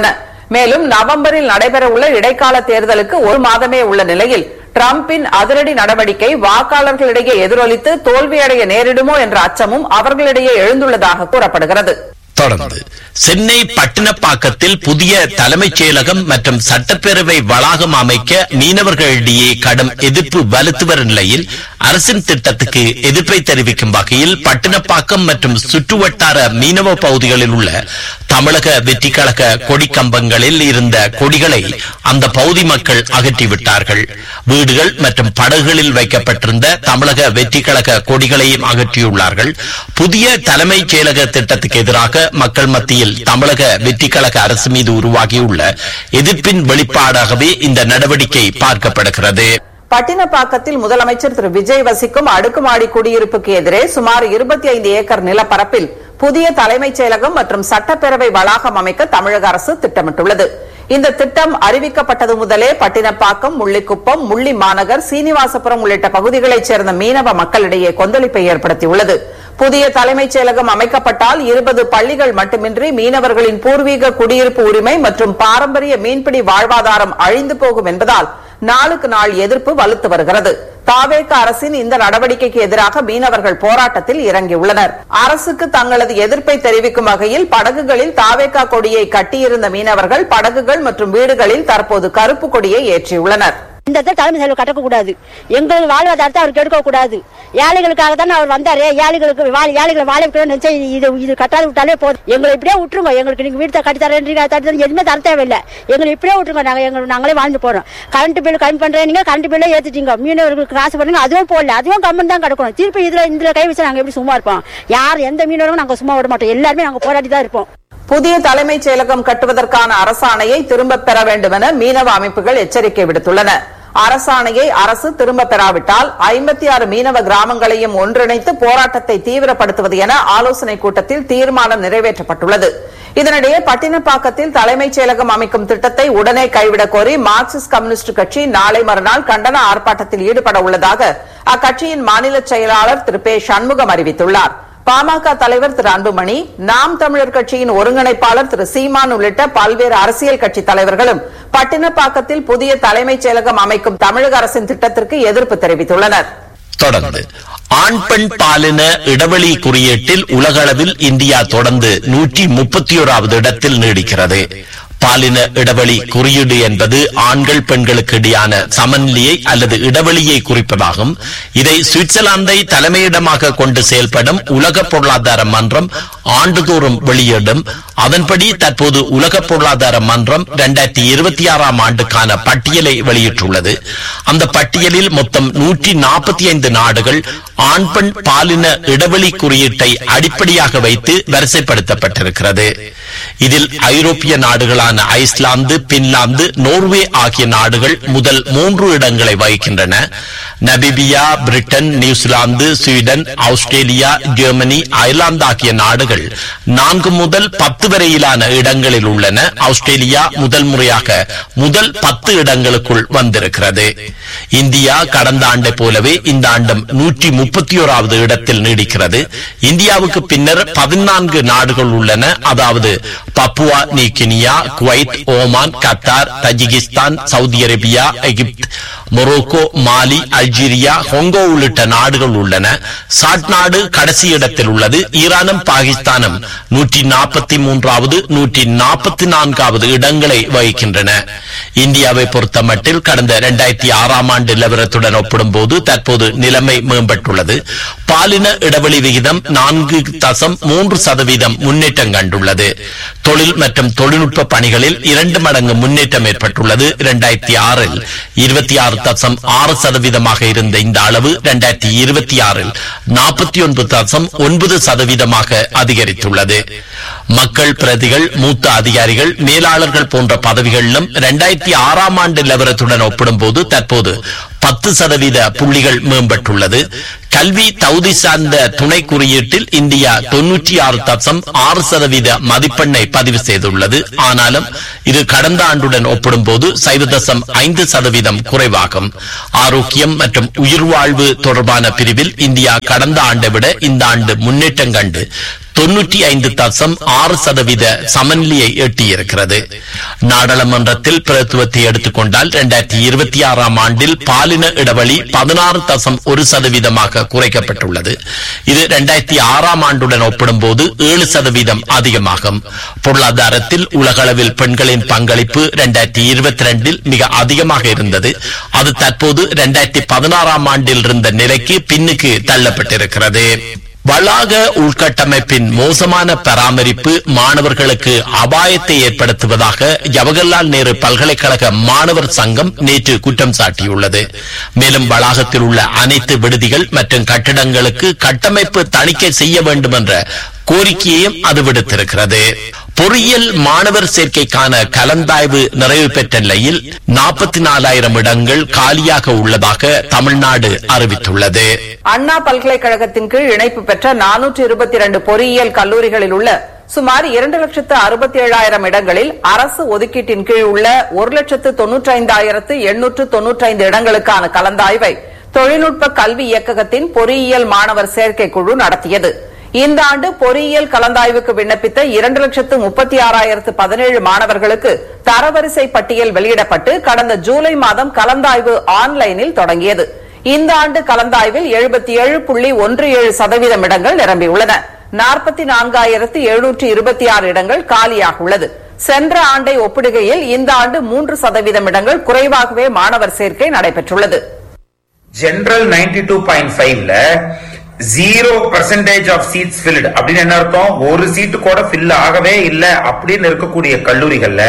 Speaker 4: மேலும் நவம்பரில் நடைபெறவுள்ள இடைக்கால தேர்தலுக்கு ஒரு மாதமே உள்ள நிலையில் டிரம்பின் அதிரடி நடவடிக்கை வாக்காளர்களிடையே எதிரொலித்து தோல்வியடைய நேரிடுமோ என்ற அச்சமும் அவர்களிடையே எழுந்துள்ளதாக கூறப்படுகிறது
Speaker 2: தொடர்ந்து சென்னை பட்டினப்பாக்கத்தில் புதிய தலைமைச் செயலகம் மற்றும் சட்டப்பேரவை வளாகம் அமைக்க மீனவர்களிடையே கடும் எதிர்ப்பு வலுத்து வரும் நிலையில் அரசின் திட்டத்துக்கு எதிர்ப்பை தெரிவிக்கும் வகையில் பட்டினப்பாக்கம் மற்றும் சுற்றுவட்டார மீனவ பகுதிகளில் உள்ள தமிழக வெற்றி கழக கொடி கம்பங்களில் இருந்த கொடிகளை அந்த பகுதி மக்கள் அகற்றிவிட்டார்கள் வீடுகள் மற்றும் படகுகளில் வைக்கப்பட்டிருந்த தமிழக வெற்றி கழக கொடிகளையும் அகற்றியுள்ளார்கள் புதிய தலைமைச் செயலக திட்டத்துக்கு எதிராக மக்கள் மத்தியில் தமிழக வெற்றி கழக அரசு மீது உருவாகியுள்ள எதிர்ப்பின் வெளிப்பாடாகவே இந்த நடவடிக்கை பார்க்கப்படுகிறது
Speaker 4: பட்டினப்பாக்கத்தில் முதலமைச்சர் திரு விஜய் வசிக்கும் அடுக்குமாடி குடியிருப்புக்கு எதிரே சுமார் இருபத்தி ஐந்து ஏக்கர் நிலப்பரப்பில் புதிய தலைமைச் செயலகம் மற்றும் சட்டப்பேரவை வளாகம் அமைக்க தமிழக அரசு திட்டமிட்டுள்ளது இந்த திட்டம் அறிவிக்கப்பட்டது முதலே பட்டினப்பாக்கம் முள்ளிக்குப்பம் முள்ளி மாநகர் சீனிவாசபுரம் உள்ளிட்ட பகுதிகளைச் சேர்ந்த மீனவ மக்களிடையே கொந்தளிப்பை ஏற்படுத்தியுள்ளது புதிய தலைமைச் செயலகம் அமைக்கப்பட்டால் இருபது பள்ளிகள் மட்டுமின்றி மீனவர்களின் பூர்வீக குடியிருப்பு உரிமை மற்றும் பாரம்பரிய மீன்பிடி வாழ்வாதாரம் அழிந்து போகும் என்பதால் நாளுக்கு நாள் எதிர்ப்பு வலுத்து வருகிறது தாவேக அரசின் இந்த நடவடிக்கைக்கு எதிராக மீனவர்கள் போராட்டத்தில் இறங்கியுள்ளனர் அரசுக்கு தங்களது எதிர்ப்பை தெரிவிக்கும் வகையில் படகுகளில் தாவேகா கொடியை கட்டியிருந்த மீனவர்கள் படகுகள் மற்றும் வீடுகளில் தற்போது கருப்பு கொடியை ஏற்றியுள்ளனர்
Speaker 7: இந்த இடத்துல தலைமை செலவு கட்டக்கூடாது எங்களுக்கு வாழ்வாதாரத்தை அவர் கெடுக்க கூடாது ஏழைகளுக்காக தானே அவர் வந்தாரு ஏழைகளுக்கு வாழ ஏழைகளை வாழ வைக்கணும்னு நினைச்சா இது இது கட்டாத விட்டாலே போதும் எங்களை இப்படியே விட்டுருங்க எங்களுக்கு நீங்க வீடு கட்டி தரேன்றீங்க தட்டி தரேன் எதுவுமே தர தேவையில்லை எங்களை இப்படியே விட்டுருங்க நாங்க எங்க நாங்களே வாழ்ந்து போறோம் கரண்ட் பில் கம்மி பண்றீங்க கரண்ட் பில்லே ஏத்திட்டீங்க மீனவர்களுக்கு காசு பண்ணுங்க அதுவும் போடல அதுவும் கம்மன் தான் கிடக்கணும் திருப்பி இதுல இதுல கை வச்சு நாங்க எப்படி சும்மா இருப்போம் யார் எந்த மீனவரும் நாங்க சும்மா விட மாட்டோம் எல்லாருமே நாங்க போராடி தான் இருப்போம்
Speaker 4: புதிய தலைமைச் செயலகம் கட்டுவதற்கான அரசாணையை திரும்பப் பெற வேண்டும் என மீனவ அமைப்புகள் எச்சரிக்கை விடுத்துள்ளன அரசாணையை அரசு திரும்ப பெறாவிட்டால் ஐம்பத்தி ஆறு மீனவ கிராமங்களையும் ஒன்றிணைத்து போராட்டத்தை தீவிரப்படுத்துவது என ஆலோசனை கூட்டத்தில் தீர்மானம் நிறைவேற்றப்பட்டுள்ளது இதனிடையே பட்டினப்பாக்கத்தில் தலைமைச் செயலகம் அமைக்கும் திட்டத்தை உடனே கைவிடக் கோரி மார்க்சிஸ்ட் கம்யூனிஸ்ட் கட்சி நாளை மறுநாள் கண்டன ஆர்ப்பாட்டத்தில் ஈடுபட உள்ளதாக அக்கட்சியின் மாநில செயலாளர் திரு பே சண்முகம் அறிவித்துள்ளார் பாமக தலைவர் திரு அன்புமணி நாம் தமிழர் கட்சியின் ஒருங்கிணைப்பாளர் திரு சீமான் உள்ளிட்ட பல்வேறு அரசியல் கட்சி தலைவர்களும் பட்டினப்பாக்கத்தில் புதிய தலைமைச் செயலகம் அமைக்கும் தமிழக அரசின் திட்டத்திற்கு எதிர்ப்பு தெரிவித்துள்ளனர்
Speaker 2: தொடர்ந்து ஆண் பெண் பாலின இடைவெளி குறியீட்டில் உலகளவில் இந்தியா தொடர்ந்து நூற்றி முப்பத்தி ஓராவது இடத்தில் நீடிக்கிறது பாலின இடைவெளி குறியீடு என்பது ஆண்கள் பெண்களுக்கு இடையான சமநிலையை அல்லது இடைவெளியை குறிப்பதாகும் இதை சுவிட்சர்லாந்தை தலைமையிடமாக கொண்டு செயல்படும் உலக பொருளாதார மன்றம் ஆண்டுதோறும் வெளியிடும் அதன்படி தற்போது உலக பொருளாதார மன்றம் இரண்டாயிரத்தி இருபத்தி ஆறாம் ஆண்டுக்கான பட்டியலை வெளியிட்டுள்ளது அந்த பட்டியலில் மொத்தம் நூற்றி நாற்பத்தி ஐந்து நாடுகள் ஆண் பெண் பாலின இடைவெளி குறியீட்டை அடிப்படையாக வைத்து வரிசைப்படுத்தப்பட்டிருக்கிறது இதில் ஐரோப்பிய நாடுகளான ஐஸ்லாந்து பின்லாந்து நோர்வே ஆகிய நாடுகள் முதல் மூன்று இடங்களை வகிக்கின்றன Namibia Britain New Zealand Sweden Australia Germany Ireland ஆகிய நாடுகள் நான்கு முதல் பத்து வரையிலான இடங்களில் உள்ளன ஆஸ்திரேலியா முதல் முறையாக முதல் பத்து இடங்களுக்குள் வந்திருக்கிறது இந்தியா கடந்த ஆண்டை போலவே இந்த ஆண்டும் நூற்றி முப்பத்தி ஓராவது இடத்தில் நீடிக்கிறது இந்தியாவுக்கு பின்னர் பதினான்கு நாடுகள் உள்ளன அதாவது Papua New Guinea Kuwait Oman Qatar Tajikistan Saudi Arabia Egypt Morocco Mali Algeria ஹொங்கோ உள்ளிட்ட நாடுகள் உள்ளன சாட் நாடு கடைசி இடத்தில் உள்ளது ஈரானும் பாகிஸ்தானும் நூற்றி நாற்பத்தி மூன்றாவது நூற்றி நாற்பத்தி நான்காவது இடங்களை வகிக்கின்றன இந்தியாவை பொறுத்தமட்டில் கடந்த இரண்டாயிரத்தி ஆறாம் ஆண்டு நிலவரத்துடன் ஒப்பிடும்போது தற்போது நிலைமை மேம்பட்டுள்ளது பாலின இடைவெளி விகிதம் நான்கு தசம் மூன்று சதவீதம் முன்னேற்றம் கண்டுள்ளது தொழில் மற்றும் தொழில்நுட்ப பணிகளில் இரண்டு மடங்கு முன்னேற்றம் ஏற்பட்டுள்ளது இரண்டாயிரத்தி ஆறில் இருபத்தி ஆறு தசம் ஆறு சதவீதமாக இருந்த இந்த அளவு இரண்டாயிரத்தி இருபத்தி ஆறில் நாற்பத்தி ஒன்பது தசம் ஒன்பது சதவீதமாக அதிகரித்துள்ளது மக்கள் பிரதிகள் மூத்த அதிகாரிகள் மேலாளர்கள் போன்ற பதவிகளிலும் இரண்டாயிரத்தி ஆறாம் ஆண்டு நிலவரத்துடன் ஒப்பிடும்போது தற்போது பத்து சதவீத புள்ளிகள் மேம்பட்டுள்ளது கல்வி தகுதி சார்ந்த துணை குறியீட்டில் இந்தியா தொன்னூற்றி ஆறு தசம் ஆறு சதவீத மதிப்பெண்ணை பதிவு செய்துள்ளது ஆனாலும் இது கடந்த ஆண்டுடன் ஒப்பிடும்போது சைவ தசம் ஐந்து சதவீதம் குறைவாகும் ஆரோக்கியம் மற்றும் உயிர்வாழ்வு தொடர்பான பிரிவில் இந்தியா கடந்த ஆண்டை விட இந்த ஆண்டு முன்னேற்றம் கண்டு தொன்னூற்றி ஐந்து தசம் ஆறு சதவீத சமநிலையை எட்டியிருக்கிறது நாடாளுமன்றத்தில் பிரதித்துவத்தை எடுத்துக்கொண்டால் இரண்டாயிரத்தி இருபத்தி ஆறாம் ஆண்டில் பாலின இடைவெளி பதினாறு தசம் ஒரு சதவீதமாக குறைக்கப்பட்டுள்ளது இது இரண்டாயிரத்தி ஆறாம் ஆண்டுடன் ஒப்பிடும்போது ஏழு சதவீதம் அதிகமாகும் பொருளாதாரத்தில் உலகளவில் பெண்களின் பங்களிப்பு இரண்டாயிரத்தி இருபத்தி ரெண்டில் மிக அதிகமாக இருந்தது அது தற்போது இரண்டாயிரத்தி பதினாறாம் ஆண்டில் இருந்த நிலைக்கு பின்னுக்கு தள்ளப்பட்டிருக்கிறது வளாக உள்கட்டமைப்பின் மோசமான பராமரிப்பு மாணவர்களுக்கு அபாயத்தை ஏற்படுத்துவதாக ஜவஹர்லால் நேரு பல்கலைக்கழக மாணவர் சங்கம் நேற்று குற்றம் சாட்டியுள்ளது மேலும் வளாகத்தில் உள்ள அனைத்து விடுதிகள் மற்றும் கட்டிடங்களுக்கு கட்டமைப்பு தணிக்கை செய்ய வேண்டும் என்ற கோரிக்கையையும் அது விடுத்திருக்கிறது பொறியியல் மாணவர் சேர்க்கைக்கான கலந்தாய்வு நிறைவு பெற்ற நிலையில் நாற்பத்தி நாலாயிரம் இடங்கள் காலியாக உள்ளதாக தமிழ்நாடு அறிவித்துள்ளது
Speaker 4: அண்ணா பல்கலைக்கழகத்தின் கீழ் இணைப்பு பெற்ற நானூற்று இருபத்தி இரண்டு பொறியியல் கல்லூரிகளில் உள்ள சுமார் இரண்டு லட்சத்து அறுபத்தி ஏழாயிரம் இடங்களில் அரசு ஒதுக்கீட்டின் கீழ் உள்ள ஒரு லட்சத்து தொன்னூற்றி ஐந்தாயிரத்து எண்ணூற்று தொன்னூற்றி ஐந்து இடங்களுக்கான கலந்தாய்வை தொழில்நுட்ப கல்வி இயக்ககத்தின் பொறியியல் மாணவர் சேர்க்கை குழு நடத்தியது இந்த ஆண்டு பொறியியல் கலந்தாய்வுக்கு விண்ணப்பித்த இரண்டு லட்சத்து முப்பத்தி ஆறாயிரத்து பதினேழு மாணவர்களுக்கு தரவரிசை பட்டியல் வெளியிடப்பட்டு கடந்த ஜூலை மாதம் கலந்தாய்வு ஆன்லைனில் தொடங்கியது இந்த ஆண்டு கலந்தாய்வில் எழுபத்தி ஏழு புள்ளி ஒன்று ஏழு சதவீதம் இடங்கள் நிரம்பியுள்ளன நாற்பத்தி நான்காயிரத்து எழுநூற்று இருபத்தி ஆறு இடங்கள் காலியாக உள்ளது சென்ற ஆண்டை ஒப்பிடுகையில் இந்த ஆண்டு மூன்று சதவீதம் இடங்கள் குறைவாகவே மாணவர் சேர்க்கை நடைபெற்றுள்ளது
Speaker 8: ஜெனரல் நைன்டி டூ பாயிண்ட் ஃபைவ்ல zero percentage of seats filled அப்படின்னு என்ன அர்த்தம் ஒரு சீட்டு கூட ஃபில் ஆகவே இல்லை அப்படின்னு இருக்கக்கூடிய கல்லூரிகள்ல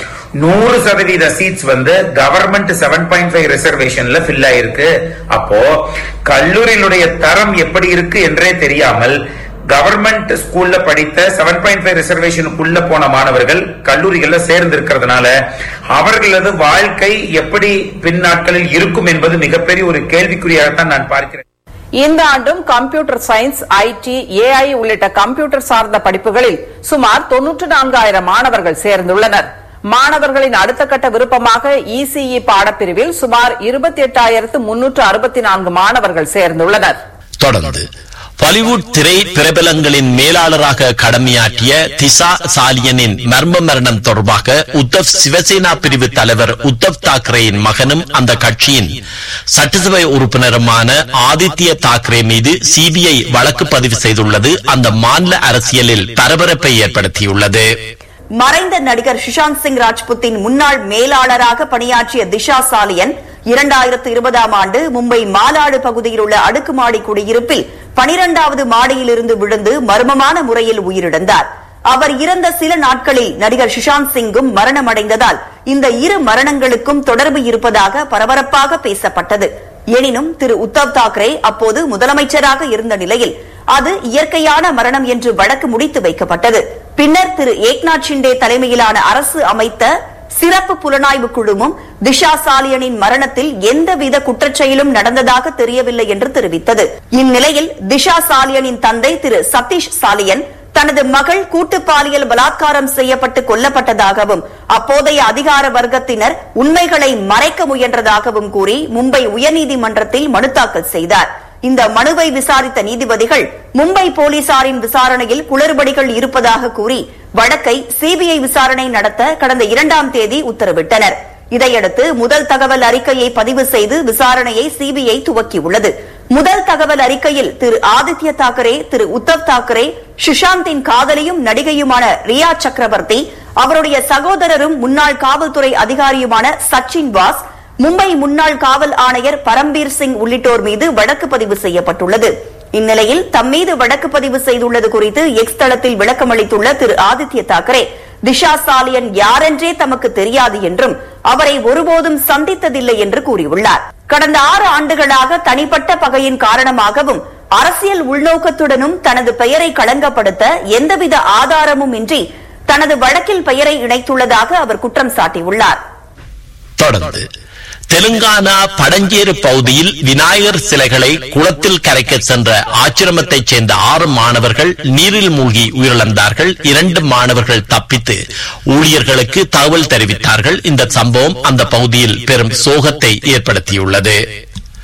Speaker 8: நூறு சதவீத சீட்ஸ் வந்து கவர்மெண்ட் செவன் பாயிண்ட் ஃபைவ் ரிசர்வேஷன்ல ஃபில் ஆயிருக்கு அப்போ கல்லூரியினுடைய தரம் எப்படி இருக்கு என்றே தெரியாமல் கவர்மெண்ட் ஸ்கூல்ல படித்த செவன் பாயிண்ட் ஃபைவ் ரிசர்வேஷனுக்குள்ள போன மாணவர்கள் கல்லூரிகள்ல சேர்ந்து இருக்கிறதுனால அவர்களது வாழ்க்கை எப்படி பின்னாட்களில் இருக்கும் என்பது மிகப்பெரிய ஒரு கேள்விக்குறியாகத்தான் நான் பார்க்கிறேன்
Speaker 4: இந்த ஆண்டும் கம்ப்யூட்டர் சயின்ஸ் ஐடி ஏஐ உள்ளிட்ட கம்ப்யூட்டர் சார்ந்த படிப்புகளில் சுமார் தொன்னூற்று நான்காயிரம் மாணவர்கள் சேர்ந்துள்ளனர் மாணவர்களின் அடுத்த கட்ட விருப்பமாக இசிஇ பாடப்பிரிவில் சுமார் இருபத்தி எட்டாயிரத்து முன்னூற்று அறுபத்தி நான்கு மாணவர்கள் சேர்ந்துள்ளனர்
Speaker 2: தொடர்ந்து பாலிவுட் திரை பிரபலங்களின் மேலாளராக கடமையாற்றிய திசா சாலியனின் மர்ம மரணம் தொடர்பாக உத்தவ் சிவசேனா பிரிவு தலைவர் உத்தவ் தாக்கரேயின் மகனும் அந்த கட்சியின் சட்டசபை உறுப்பினருமான ஆதித்ய தாக்கரே மீது சிபிஐ வழக்கு பதிவு செய்துள்ளது அந்த மாநில அரசியலில் பரபரப்பை ஏற்படுத்தியுள்ளது
Speaker 3: மறைந்த நடிகர் சுஷாந்த் சிங் ராஜ்புத்தின் முன்னாள் மேலாளராக பணியாற்றிய திஷா சாலியன் இரண்டாயிரத்து இருபதாம் ஆண்டு மும்பை மாலாடு பகுதியில் உள்ள அடுக்குமாடி குடியிருப்பில் பனிரெண்டாவது மாடியிலிருந்து விழுந்து மர்மமான முறையில் உயிரிழந்தார் அவர் இறந்த சில நாட்களில் நடிகர் சுஷாந்த் சிங்கும் மரணமடைந்ததால் இந்த இரு மரணங்களுக்கும் தொடர்பு இருப்பதாக பரபரப்பாக பேசப்பட்டது எனினும் திரு உத்தவ் தாக்கரே அப்போது முதலமைச்சராக இருந்த நிலையில் அது இயற்கையான மரணம் என்று வழக்கு முடித்து வைக்கப்பட்டது பின்னர் திரு ஏக்நாத் ஷிண்டே தலைமையிலான அரசு அமைத்த சிறப்பு புலனாய்வு குழுமம் திஷா சாலியனின் மரணத்தில் எந்தவித குற்றச்செயலும் நடந்ததாக தெரியவில்லை என்று தெரிவித்தது இந்நிலையில் திஷா சாலியனின் தந்தை திரு சதீஷ் சாலியன் தனது மகள் கூட்டு பாலியல் பலாத்காரம் செய்யப்பட்டு கொல்லப்பட்டதாகவும் அப்போதைய அதிகார வர்க்கத்தினர் உண்மைகளை மறைக்க முயன்றதாகவும் கூறி மும்பை உயர்நீதிமன்றத்தில் மனு தாக்கல் செய்தார் இந்த மனுவை விசாரித்த நீதிபதிகள் மும்பை போலீசாரின் விசாரணையில் குளறுபடிகள் இருப்பதாக கூறி வழக்கை சிபிஐ விசாரணை நடத்த கடந்த இரண்டாம் தேதி உத்தரவிட்டனர் இதையடுத்து முதல் தகவல் அறிக்கையை பதிவு செய்து விசாரணையை சிபிஐ துவக்கியுள்ளது முதல் தகவல் அறிக்கையில் திரு ஆதித்ய தாக்கரே திரு உத்தவ் தாக்கரே சுஷாந்தின் காதலியும் நடிகையுமான ரியா சக்கரவர்த்தி அவருடைய சகோதரரும் முன்னாள் காவல்துறை அதிகாரியுமான சச்சின் வாஸ் மும்பை முன்னாள் காவல் ஆணையர் பரம்பீர் சிங் உள்ளிட்டோர் மீது வழக்கு பதிவு செய்யப்பட்டுள்ளது இந்நிலையில் தம் மீது வழக்கு பதிவு செய்துள்ளது குறித்து எக்ஸ் தளத்தில் விளக்கமளித்துள்ள திரு ஆதித்ய தாக்கரே திஷா சாலியன் யாரென்றே தமக்கு தெரியாது என்றும் அவரை ஒருபோதும் சந்தித்ததில்லை என்று கூறியுள்ளார் கடந்த ஆறு ஆண்டுகளாக தனிப்பட்ட பகையின் காரணமாகவும் அரசியல் உள்நோக்கத்துடனும் தனது பெயரை களங்கப்படுத்த எந்தவித ஆதாரமும் இன்றி தனது வழக்கில் பெயரை இணைத்துள்ளதாக அவர் குற்றம் சாட்டியுள்ளார்
Speaker 2: தொடர்ந்து தெலுங்கானா படஞ்சேறு பகுதியில் விநாயகர் சிலைகளை குளத்தில் கரைக்க சென்ற ஆச்சிரமத்தைச் சேர்ந்த ஆறு மாணவர்கள் நீரில் மூழ்கி உயிரிழந்தார்கள் இரண்டு மாணவர்கள் தப்பித்து ஊழியர்களுக்கு தகவல் தெரிவித்தார்கள் இந்த சம்பவம் அந்த பகுதியில் பெரும் சோகத்தை ஏற்படுத்தியுள்ளது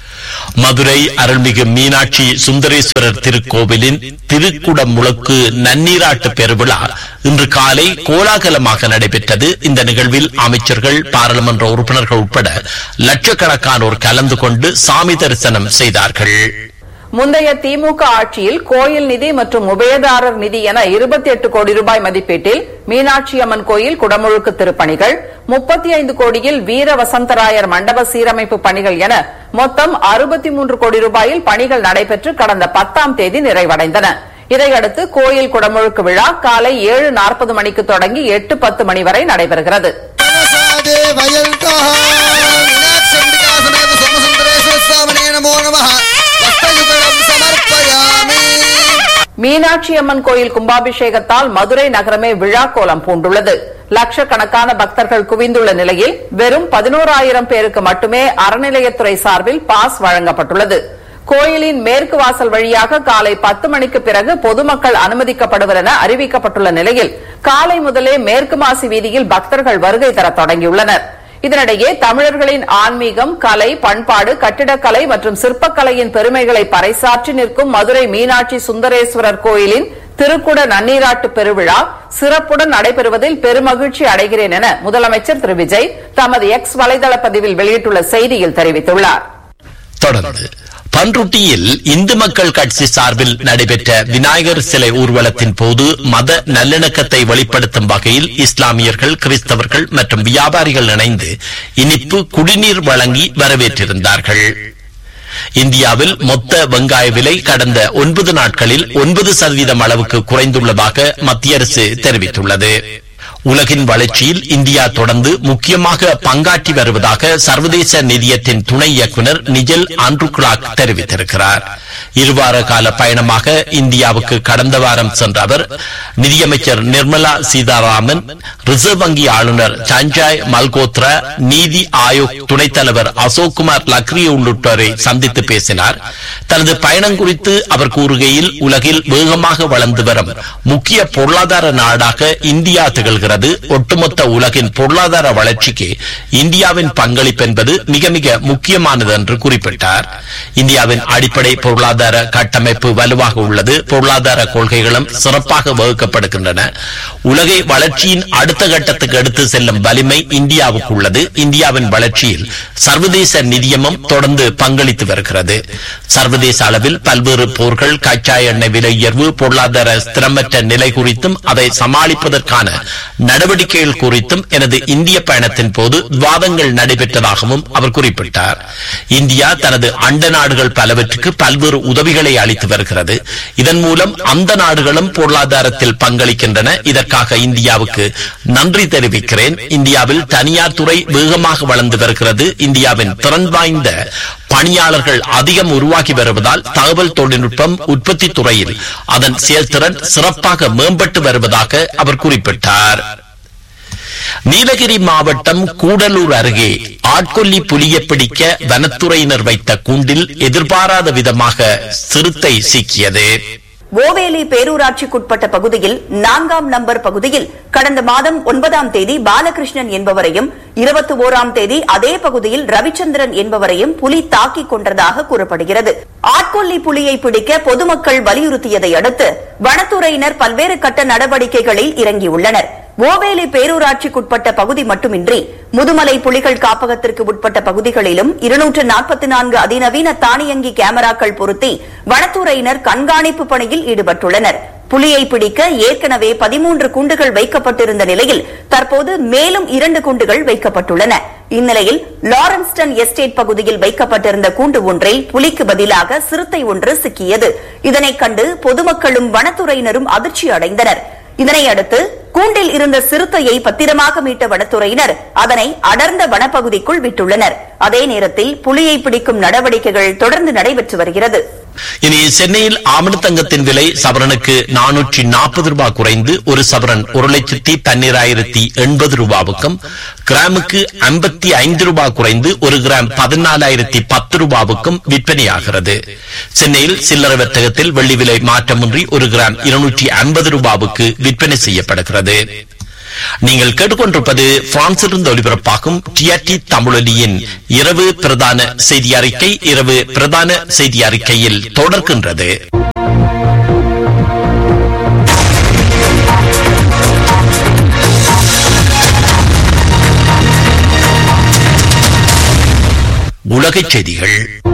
Speaker 2: மதுரை அருள்மிகு மீனாட்சி சுந்தரேஸ்வரர் திருக்கோவிலின் திருக்குடமுழுக்கு நன்னீராட்டு பெருவிழா இன்று காலை கோலாகலமாக நடைபெற்றது இந்த நிகழ்வில் அமைச்சர்கள் பாராளுமன்ற உறுப்பினர்கள் உட்பட லட்சக்கணக்கானோர் கலந்து கொண்டு சாமி தரிசனம் செய்தார்கள்
Speaker 4: முந்தைய திமுக ஆட்சியில் கோயில் நிதி மற்றும் உபயதாரர் நிதி என இருபத்தி எட்டு கோடி ரூபாய் மதிப்பீட்டில் மீனாட்சி அம்மன் கோயில் குடமுழுக்கு திருப்பணிகள் முப்பத்தி ஐந்து கோடியில் வீர வசந்தராயர் மண்டப சீரமைப்பு பணிகள் என மொத்தம் அறுபத்தி மூன்று கோடி ரூபாயில் பணிகள் நடைபெற்று கடந்த பத்தாம் தேதி நிறைவடைந்தன இதையடுத்து கோயில் குடமுழுக்கு விழா காலை ஏழு நாற்பது மணிக்கு தொடங்கி எட்டு பத்து மணி வரை நடைபெறுகிறது மீனாட்சி அம்மன் கோயில் கும்பாபிஷேகத்தால் மதுரை நகரமே விழா கோலம் பூண்டுள்ளது லட்சக்கணக்கான பக்தர்கள் குவிந்துள்ள நிலையில் வெறும் பதினோராயிரம் பேருக்கு மட்டுமே அறநிலையத்துறை சார்பில் பாஸ் வழங்கப்பட்டுள்ளது கோயிலின் மேற்கு வாசல் வழியாக காலை பத்து மணிக்கு பிறகு பொதுமக்கள் அனுமதிக்கப்படுவர் என அறிவிக்கப்பட்டுள்ள நிலையில் காலை முதலே மேற்கு மாசி வீதியில் பக்தர்கள் வருகை தர தொடங்கியுள்ளனர் இதனிடையே தமிழர்களின் ஆன்மீகம் கலை பண்பாடு கட்டிடக்கலை மற்றும் சிற்பக்கலையின் பெருமைகளை பறைசாற்றி நிற்கும் மதுரை மீனாட்சி சுந்தரேஸ்வரர் கோயிலின் திருக்குட நன்னீராட்டு பெருவிழா சிறப்புடன் நடைபெறுவதில் பெருமகிழ்ச்சி அடைகிறேன் என முதலமைச்சர் திரு விஜய் தமது எக்ஸ் வலைதள பதிவில் வெளியிட்டுள்ள செய்தியில் தெரிவித்துள்ளார்
Speaker 2: தொடர்ந்து பன்ருட்டியில் இந்து மக்கள் கட்சி சார்பில் நடைபெற்ற விநாயகர் சிலை ஊர்வலத்தின் போது மத நல்லிணக்கத்தை வெளிப்படுத்தும் வகையில் இஸ்லாமியர்கள் கிறிஸ்தவர்கள் மற்றும் வியாபாரிகள் இணைந்து இனிப்பு குடிநீர் வழங்கி வரவேற்றிருந்தார்கள் இந்தியாவில் மொத்த வெங்காய விலை கடந்த ஒன்பது நாட்களில் ஒன்பது சதவீதம் அளவுக்கு குறைந்துள்ளதாக மத்திய அரசு தெரிவித்துள்ளது உலகின் வளர்ச்சியில் இந்தியா தொடர்ந்து முக்கியமாக பங்காற்றி வருவதாக சர்வதேச நிதியத்தின் துணை இயக்குநர் நிஜல் ஆண்ட்ருக்லாக் தெரிவித்திருக்கிறார் இருவார கால பயணமாக இந்தியாவுக்கு கடந்த வாரம் சென்ற அவர் நிதியமைச்சர் நிர்மலா சீதாராமன் ரிசர்வ் வங்கி ஆளுநர் சஞ்சாய் மல்கோத்ரா நீதி ஆயோக் துணைத் தலைவர் அசோக் குமார் லக்ரி உள்ளிட்டோரை சந்தித்து பேசினார் தனது பயணம் குறித்து அவர் கூறுகையில் உலகில் வேகமாக வளர்ந்து வரும் முக்கிய பொருளாதார நாடாக இந்தியா திகழ்கிறது ஒட்டுமொத்த உலகின் பொருளாதார வளர்ச்சிக்கு இந்தியாவின் பங்களிப்பு என்பது மிக மிக முக்கியமானது என்று குறிப்பிட்டார் இந்தியாவின் அடிப்படை பொருளாதார கட்டமைப்பு வலுவாக உள்ளது பொருளாதார கொள்கைகளும் சிறப்பாக வகுக்கப்படுகின்றன உலகை வளர்ச்சியின் அடுத்த கட்டத்துக்கு எடுத்து செல்லும் வலிமை இந்தியாவுக்கு உள்ளது இந்தியாவின் வளர்ச்சியில் சர்வதேச நிதியமும் தொடர்ந்து பங்களித்து வருகிறது சர்வதேச அளவில் பல்வேறு போர்கள் கச்சா எண்ணெய் விலை உயர்வு பொருளாதார ஸ்திரமற்ற நிலை குறித்தும் அதை சமாளிப்பதற்கான நடவடிக்கைகள் குறித்தும் எனது இந்திய பயணத்தின் போது விவாதங்கள் நடைபெற்றதாகவும் அவர் குறிப்பிட்டார் இந்தியா தனது அண்ட நாடுகள் பலவற்றுக்கு பல்வேறு உதவிகளை அளித்து வருகிறது இதன் மூலம் அந்த நாடுகளும் பொருளாதாரத்தில் பங்களிக்கின்றன இதற்காக இந்தியாவுக்கு நன்றி தெரிவிக்கிறேன் இந்தியாவில் தனியார் துறை வேகமாக வளர்ந்து வருகிறது இந்தியாவின் திறன் வாய்ந்த பணியாளர்கள் அதிகம் உருவாகி வருவதால் தகவல் தொழில்நுட்பம் உற்பத்தி துறையில் அதன் செயல்திறன் சிறப்பாக மேம்பட்டு வருவதாக அவர் குறிப்பிட்டார் நீலகிரி மாவட்டம் கூடலூர் அருகே ஆட்கொல்லி புலியை பிடிக்க வனத்துறையினர் வைத்த கூண்டில் எதிர்பாராத விதமாக சிறுத்தை சிக்கியது
Speaker 3: ஓவேலி பேரூராட்சிக்குட்பட்ட பகுதியில் நான்காம் நம்பர் பகுதியில் கடந்த மாதம் ஒன்பதாம் தேதி பாலகிருஷ்ணன் என்பவரையும் இருபத்தி ஓராம் தேதி அதே பகுதியில் ரவிச்சந்திரன் என்பவரையும் புலி தாக்கிக் கொன்றதாக கூறப்படுகிறது ஆட்கொல்லி புலியை பிடிக்க பொதுமக்கள் வலியுறுத்தியதை அடுத்து வனத்துறையினர் பல்வேறு கட்ட நடவடிக்கைகளில் இறங்கியுள்ளனர் ஓவேலி பேரூராட்சிக்குட்பட்ட பகுதி மட்டுமின்றி முதுமலை புலிகள் காப்பகத்திற்கு உட்பட்ட பகுதிகளிலும் இருநூற்று நாற்பத்தி நான்கு அதிநவீன தானியங்கி கேமராக்கள் பொருத்தி வனத்துறையினர் கண்காணிப்பு பணியில் ஈடுபட்டுள்ளனர் புலியை பிடிக்க ஏற்கனவே பதிமூன்று குண்டுகள் வைக்கப்பட்டிருந்த நிலையில் தற்போது மேலும் இரண்டு குண்டுகள் வைக்கப்பட்டுள்ளன இந்நிலையில் லாரன்ஸ்டன் எஸ்டேட் பகுதியில் வைக்கப்பட்டிருந்த கூண்டு ஒன்றில் புலிக்கு பதிலாக சிறுத்தை ஒன்று சிக்கியது இதனைக் கண்டு பொதுமக்களும் வனத்துறையினரும் அதிர்ச்சி அடைந்தனர் இதனை அடுத்து கூண்டில் இருந்த சிறுத்தையை பத்திரமாக மீட்ட வனத்துறையினர் அதனை அடர்ந்த வனப்பகுதிக்குள் விட்டுள்ளனர் அதே நேரத்தில் புலியை பிடிக்கும் நடவடிக்கைகள் தொடர்ந்து நடைபெற்று வருகிறது
Speaker 2: இனி சென்னையில் ஆமணத்தங்கத்தின் விலை சவரனுக்கு நானூற்றி நாற்பது ரூபாய் குறைந்து ஒரு சவரன் ஒரு லட்சத்தி பன்னிராயிரத்தி எண்பது ரூபாவுக்கும் கிராமுக்கு ஐம்பத்தி ஐந்து ரூபாய் குறைந்து ஒரு கிராம் பதினாலாயிரத்தி பத்து ரூபாவுக்கும் விற்பனையாகிறது சென்னையில் சில்லறை வர்த்தகத்தில் வெள்ளி விலை மாற்றமின்றி ஒரு கிராம் இருநூற்றி ஐம்பது ரூபாவுக்கு விற்பனை செய்யப்படுகிறது நீங்கள் கேட்டுக்கொண்டிருப்பது பிரான்சிலிருந்து ஒலிபரப்பாகும் டிஆர்டி தமிழொலியின் இரவு பிரதான செய்தி அறிக்கை இரவு பிரதான செய்தி அறிக்கையில் தொடர்கின்றது உலகச் செய்திகள்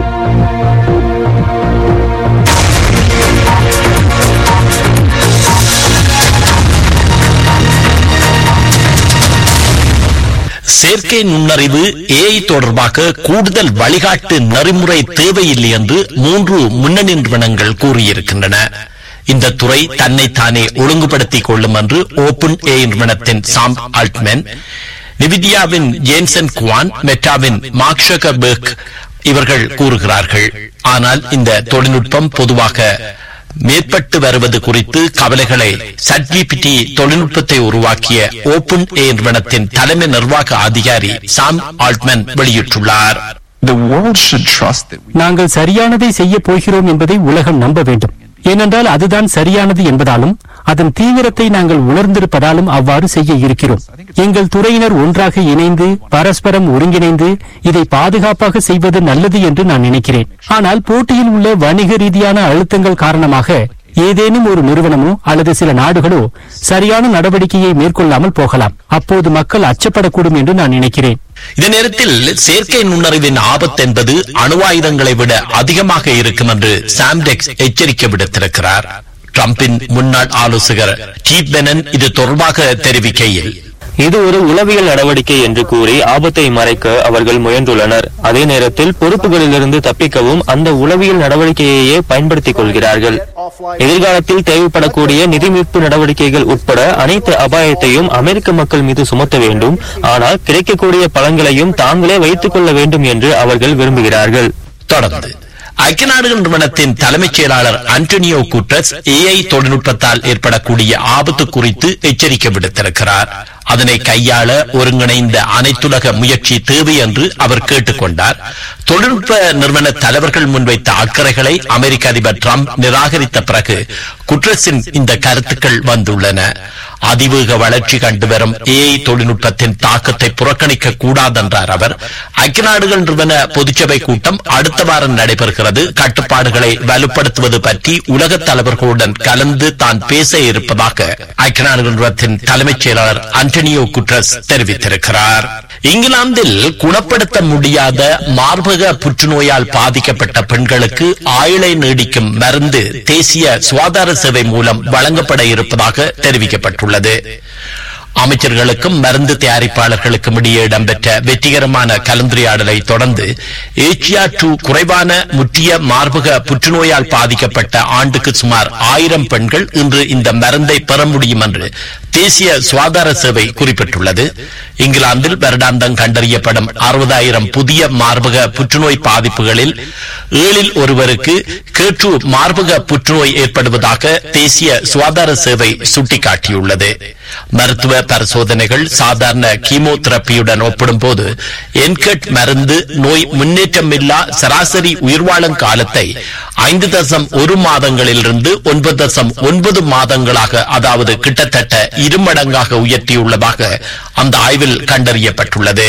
Speaker 2: செயற்கை நுண்ணறிவு ஏஐ தொடர்பாக கூடுதல் வழிகாட்டு நெறிமுறை தேவையில்லை என்று மூன்று முன்னணி நிறுவனங்கள் கூறியிருக்கின்றன இந்த துறை தன்னைத்தானே ஒழுங்குபடுத்திக் கொள்ளும் என்று ஓபன் ஏ நிறுவனத்தின் சாம் ஆல்ட்மேன் நிவிடியாவின் ஜேன்சன் குவான் மெட்டாவின் மார்க் ஷக்கர்பர்க் இவர்கள் கூறுகிறார்கள் ஆனால் இந்த தொழில்நுட்பம் பொதுவாக மேற்பட்டு வருவது குறித்து கவலைகளை சட்ஜிபிடி தொழில்நுட்பத்தை உருவாக்கிய ஓபன் ஏ நிறுவனத்தின் தலைமை நிர்வாக அதிகாரி சாம் ஆல்ட்மேன் வெளியிட்டுள்ளார்
Speaker 9: The world should trust that we
Speaker 10: நாங்கள் சரியானதை செய்ய போகிறோம் என்பதை உலகம் நம்ப வேண்டும் ஏனென்றால் அதுதான் சரியானது என்பதாலும் அதன் தீவிரத்தை நாங்கள் உணர்ந்திருப்பதாலும் அவ்வாறு செய்ய இருக்கிறோம் எங்கள் துறையினர் ஒன்றாக இணைந்து பரஸ்பரம் ஒருங்கிணைந்து இதை பாதுகாப்பாக செய்வது நல்லது என்று நான் நினைக்கிறேன் ஆனால் போட்டியில் உள்ள வணிக ரீதியான அழுத்தங்கள் காரணமாக ஏதேனும் ஒரு நிறுவனமோ அல்லது சில நாடுகளோ சரியான நடவடிக்கையை மேற்கொள்ளாமல் போகலாம் அப்போது மக்கள் அச்சப்படக்கூடும் என்று நான் நினைக்கிறேன்
Speaker 2: இந்த நேரத்தில் செயற்கை நுண்ணறிவின் ஆபத்து என்பது அணு ஆயுதங்களை விட அதிகமாக இருக்கும் என்று சாம்டெக்ஸ் எச்சரிக்கை விடுத்திருக்கிறார் டிரம்பின் முன்னாள் ஆலோசகர் சீப் பெனன் இது தொடர்பாக தெரிவிக்கையில்
Speaker 11: இது ஒரு உளவியல் நடவடிக்கை என்று கூறி ஆபத்தை மறைக்க அவர்கள் முயன்றுள்ளனர் அதே நேரத்தில் பொறுப்புகளிலிருந்து தப்பிக்கவும் அந்த உளவியல் நடவடிக்கையையே பயன்படுத்திக் கொள்கிறார்கள் எதிர்காலத்தில் தேவைப்படக்கூடிய நிதி மீட்பு நடவடிக்கைகள் உட்பட அனைத்து அபாயத்தையும் அமெரிக்க மக்கள் மீது சுமத்த வேண்டும் ஆனால் கிடைக்கக்கூடிய பலன்களையும் தாங்களே வைத்துக் கொள்ள வேண்டும் என்று அவர்கள் விரும்புகிறார்கள்
Speaker 2: தொடர்ந்து ஐக்கிய நாடுகள் நிறுவனத்தின் தலைமைச் செயலாளர் அன்டோனியோ குட்ரஸ் ஏஐ தொழில்நுட்பத்தால் ஏற்படக்கூடிய ஆபத்து குறித்து எச்சரிக்கை விடுத்திருக்கிறார் அதனை கையாள ஒருங்கிணைந்த அனைத்துலக முயற்சி தேவை என்று அவர் கேட்டுக்கொண்டார் தொழில்நுட்ப நிறுவன தலைவர்கள் முன்வைத்த அக்கறைகளை அமெரிக்க அதிபர் டிரம்ப் நிராகரித்த பிறகு குட்ரஸின் இந்த கருத்துக்கள் வந்துள்ளன அதிவேக வளர்ச்சி கண்டு வரும் ஏஐ தொழில்நுட்பத்தின் தாக்கத்தை புறக்கணிக்க கூடாதென்றார் அவர் ஐக்கிய நாடுகள் நிறுவன பொதுச்சபை கூட்டம் அடுத்த வாரம் நடைபெறுகிறது கட்டுப்பாடுகளை வலுப்படுத்துவது பற்றி உலக தலைவர்களுடன் கலந்து தான் பேச இருப்பதாக ஐக்கிய நாடுகள் நிறுவனத்தின் தலைமைச் செயலாளர் அண்டனியோ குட்ரஸ் தெரிவித்திருக்கிறார் இங்கிலாந்தில் குணப்படுத்த முடியாத மார்பக புற்றுநோயால் பாதிக்கப்பட்ட பெண்களுக்கு ஆயுளை நீடிக்கும் மருந்து தேசிய சுகாதார சேவை மூலம் வழங்கப்பட இருப்பதாக தெரிவிக்கப்பட்டுள்ளது அமைச்சர்களுக்கும் மருந்து தயாரிப்பாளர்களுக்கும் இடையே இடம்பெற்ற வெற்றிகரமான கலந்துரையாடலை தொடர்ந்து ஏச்சியா டூ குறைவான முற்றிய மார்பக புற்றுநோயால் பாதிக்கப்பட்ட ஆண்டுக்கு சுமார் ஆயிரம் பெண்கள் இன்று இந்த மருந்தை பெற முடியும் என்று தேசிய சுகாதார சேவை குறிப்பிட்டுள்ளது இங்கிலாந்தில் வருடாந்தம் கண்டறியப்படும் அறுபதாயிரம் புதிய மார்பக புற்றுநோய் பாதிப்புகளில் ஏழில் ஒருவருக்கு கேற்று மார்பக புற்றுநோய் ஏற்படுவதாக தேசிய சுகாதார சேவை சுட்டிக்காட்டியுள்ளது மருத்துவ பரிசோதனைகள் சாதாரண கீமோதெரப்பியுடன் ஒப்பிடும்போது என்கட் மருந்து நோய் முன்னேற்றமில்லா சராசரி உயிர்வாழும் காலத்தை ஐந்து தசம் ஒரு மாதங்களிலிருந்து ஒன்பது தசம் ஒன்பது மாதங்களாக அதாவது கிட்டத்தட்ட இருமடங்காக உயர்த்தியுள்ளதாக அந்த ஆய்வில் கண்டறியப்பட்டுள்ளது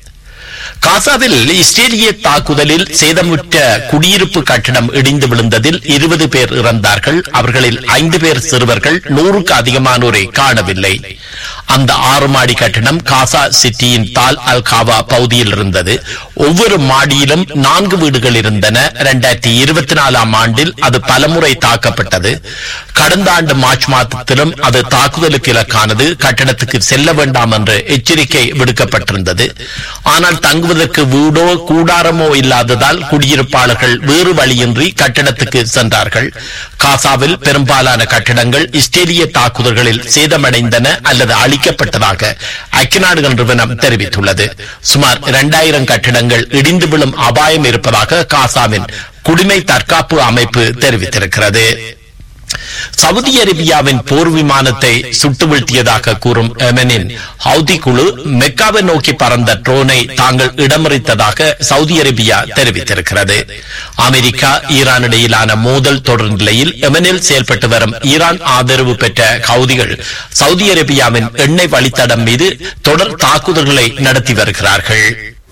Speaker 2: காசாவில் இஸ்ரேலிய தாக்குதலில் சேதமுற்ற குடியிருப்பு கட்டடம் இடிந்து விழுந்ததில் இருபது பேர் இறந்தார்கள் அவர்களில் ஐந்து பேர் சிறுவர்கள் நூறுக்கு அதிகமானோரை காணவில்லை அந்த ஆறு மாடி கட்டடம் காசா சிட்டியின் தால் அல் காவா பகுதியில் இருந்தது ஒவ்வொரு மாடியிலும் நான்கு வீடுகள் இருந்தன இரண்டாயிரத்தி இருபத்தி நாலாம் ஆண்டில் அது பலமுறை தாக்கப்பட்டது கடந்த ஆண்டு மார்ச் மாதத்திலும் அது தாக்குதலுக்கு இலக்கானது கட்டடத்துக்கு செல்ல வேண்டாம் என்று எச்சரிக்கை விடுக்கப்பட்டிருந்தது ஆனால் தங்குவதற்கு வீடோ கூடாரமோ இல்லாததால் குடியிருப்பாளர்கள் வேறு வழியின்றி கட்டடத்துக்கு சென்றார்கள் காசாவில் பெரும்பாலான கட்டடங்கள் இஸ்ரேலிய தாக்குதல்களில் சேதமடைந்தன அல்லது அழிக்கப்பட்டதாக ஐக்கிய நாடுகள் நிறுவனம் தெரிவித்துள்ளது சுமார் இரண்டாயிரம் கட்டடங்கள் இடிந்து விழும் அபாயம் இருப்பதாக காசாவின் குடிமை தற்காப்பு அமைப்பு தெரிவித்திருக்கிறது சவுதி அரேபியாவின் போர் விமானத்தை சுட்டு வீழ்த்தியதாக கூறும் எமனின் ஹவுதி குழு மெக்காவை நோக்கி பறந்த ட்ரோனை தாங்கள் இடமறித்ததாக சவுதி அரேபியா தெரிவித்திருக்கிறது அமெரிக்கா ஈரான் இடையிலான மோதல் தொடர் நிலையில் எமனில் செயல்பட்டு வரும் ஈரான் ஆதரவு பெற்ற ஹவுதிகள் சவுதி அரேபியாவின் எண்ணெய் வழித்தடம் மீது தொடர் தாக்குதல்களை நடத்தி வருகிறார்கள்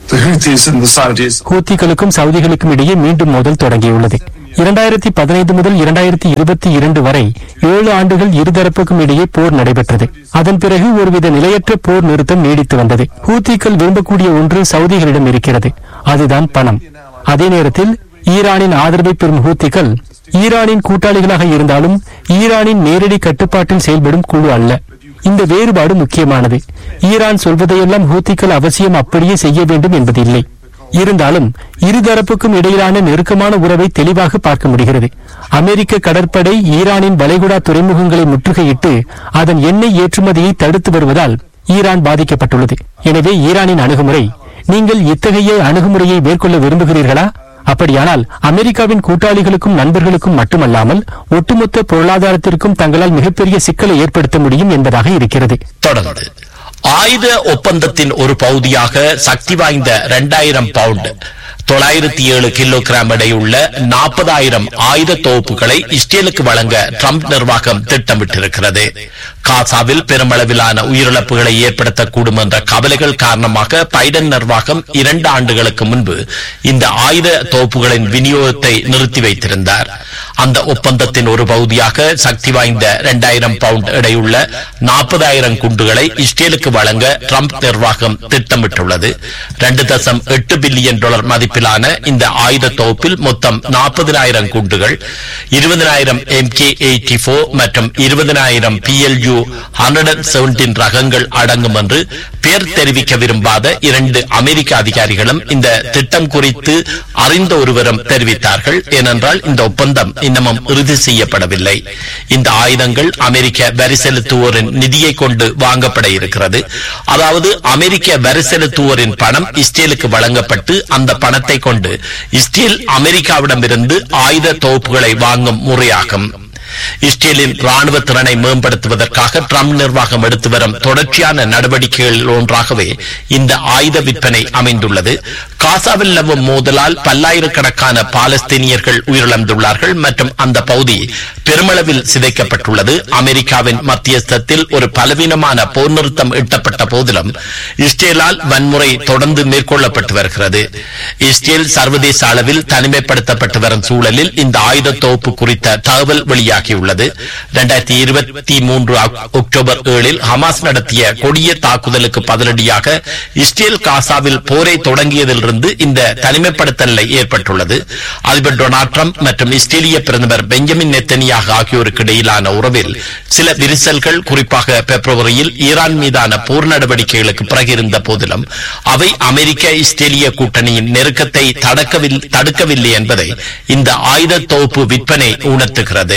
Speaker 10: ஹூத்திகளுக்கும் சவுதிகளுக்கும் இடையே மீண்டும் மோதல் தொடங்கியுள்ளது இரண்டாயிரத்தி பதினைந்து முதல் இரண்டாயிரத்தி இருபத்தி இரண்டு வரை ஏழு ஆண்டுகள் இருதரப்புக்கும் இடையே போர் நடைபெற்றது அதன் பிறகு ஒருவித நிலையற்ற போர் நிறுத்தம் நீடித்து வந்தது ஹூத்திகள் விரும்பக்கூடிய ஒன்று சவுதிகளிடம் இருக்கிறது அதுதான் பணம் அதே நேரத்தில் ஈரானின் ஆதரவை பெறும் ஹூத்திகள் ஈரானின் கூட்டாளிகளாக இருந்தாலும் ஈரானின் நேரடி கட்டுப்பாட்டில் செயல்படும் குழு அல்ல இந்த வேறுபாடு முக்கியமானது ஈரான் சொல்வதையெல்லாம் ஹூத்திகள் அவசியம் அப்படியே செய்ய வேண்டும் என்பதில்லை இருந்தாலும் இருதரப்புக்கும் இடையிலான நெருக்கமான உறவை தெளிவாக பார்க்க முடிகிறது அமெரிக்க கடற்படை ஈரானின் வளைகுடா துறைமுகங்களை முற்றுகையிட்டு அதன் எண்ணெய் ஏற்றுமதியை தடுத்து வருவதால் ஈரான் பாதிக்கப்பட்டுள்ளது எனவே ஈரானின் அணுகுமுறை நீங்கள் இத்தகைய அணுகுமுறையை மேற்கொள்ள விரும்புகிறீர்களா அப்படியானால் அமெரிக்காவின் கூட்டாளிகளுக்கும் நண்பர்களுக்கும் மட்டுமல்லாமல் ஒட்டுமொத்த பொருளாதாரத்திற்கும் தங்களால் மிகப்பெரிய சிக்கலை ஏற்படுத்த முடியும் என்பதாக இருக்கிறது
Speaker 2: தொடர்ந்து ஆயுத ஒப்பந்தத்தின் ஒரு பகுதியாக சக்தி வாய்ந்த இரண்டாயிரம் பவுண்ட் தொள்ளாயிரத்தி ஏழு கிலோகிராம் எடையுள்ள நாற்பதாயிரம் ஆயுத தொகுப்புகளை இஸ்ரேலுக்கு வழங்க ட்ரம்ப் நிர்வாகம் திட்டமிட்டிருக்கிறது காசாவில் பெருமளவிலான உயிரிழப்புகளை ஏற்படுத்தக்கூடும் என்ற கவலைகள் காரணமாக பைடன் நிர்வாகம் இரண்டு ஆண்டுகளுக்கு முன்பு இந்த ஆயுத தொகுப்புகளின் விநியோகத்தை நிறுத்தி வைத்திருந்தார் அந்த ஒப்பந்தத்தின் ஒரு பகுதியாக சக்தி வாய்ந்த இரண்டாயிரம் பவுண்ட் எடையுள்ள நாற்பதாயிரம் குண்டுகளை இஸ்ரேலுக்கு வழங்க ட்ரம்ப் நிர்வாகம் திட்டமிட்டுள்ளது இரண்டு தசம் எட்டு பில்லியன் டாலர் மதிப்பிலான இந்த ஆயுத தொகுப்பில் மொத்தம் நாற்பதினாயிரம் குண்டுகள் இருபதனாயிரம் எம் கே எயிட்டி போர் மற்றும் இருபதனாயிரம் பிஎல்யூ ஹண்ட்ரட் செவன்டீன் ரகங்கள் அடங்கும் என்று பெயர் தெரிவிக்க விரும்பாத இரண்டு அமெரிக்க அதிகாரிகளும் இந்த திட்டம் குறித்து அறிந்த ஒருவரும் தெரிவித்தார்கள் ஏனென்றால் இந்த ஒப்பந்தம் இன்னமும் இறுதி செய்யப்படவில்லை இந்த ஆயுதங்கள் அமெரிக்க வரி செலுத்துவோரின் நிதியை கொண்டு வாங்கப்பட இருக்கிறது அதாவது அமெரிக்க வரி செலுத்துவோரின் பணம் இஸ்ரேலுக்கு வழங்கப்பட்டு அந்த பணத்தை கொண்டு இஸ்ரேல் அமெரிக்காவிடமிருந்து ஆயுத தொகுப்புகளை வாங்கும் முறையாகும் இஸ்ரேலின் ராணுவ திறனை மேம்படுத்துவதற்காக ட்ரம்ப் நிர்வாகம் எடுத்து வரும் தொடர்ச்சியான நடவடிக்கைகளில் ஒன்றாகவே இந்த ஆயுத விற்பனை அமைந்துள்ளது காசாவில் நிலவும் மோதலால் பல்லாயிரக்கணக்கான பாலஸ்தீனியர்கள் உயிரிழந்துள்ளார்கள் மற்றும் அந்த பகுதி பெருமளவில் சிதைக்கப்பட்டுள்ளது அமெரிக்காவின் மத்தியஸ்தத்தில் ஒரு பலவீனமான போர் நிறுத்தம் எட்டப்பட்ட போதிலும் இஸ்ரேலால் வன்முறை தொடர்ந்து மேற்கொள்ளப்பட்டு வருகிறது இஸ்ரேல் சர்வதேச அளவில் தனிமைப்படுத்தப்பட்டு வரும் சூழலில் இந்த ஆயுத தொகுப்பு குறித்த தகவல் வெளியாகியுள்ளது இரண்டாயிரத்தி இருபத்தி மூன்று அக்டோபர் ஏழில் ஹமாஸ் நடத்திய கொடிய தாக்குதலுக்கு பதிலடியாக இஸ்ரேல் காசாவில் போரை தொடங்கியதிலிருந்து இந்த தனிமைப்படுத்தல் நிலை ஏற்பட்டுள்ளது அதிபர் டொனால்ட் ட்ரம்ப் மற்றும் இஸ்ரேலிய பிரதமர் பெஞ்சமின் நெத்தனியாக ஆகியோருக்கு இடையிலான உறவில் சில விரிசல்கள் குறிப்பாக பிப்ரவரியில் ஈரான் மீதான போர் நடவடிக்கைகளுக்கு பிறகு இருந்த போதிலும் அவை அமெரிக்க இஸ்ரேலிய கூட்டணியின் நெருக்கத்தை தடுக்கவில்லை தடுக்கவில்லை என்பதை இந்த ஆயுத தொகுப்பு விற்பனை உணர்த்துகிறது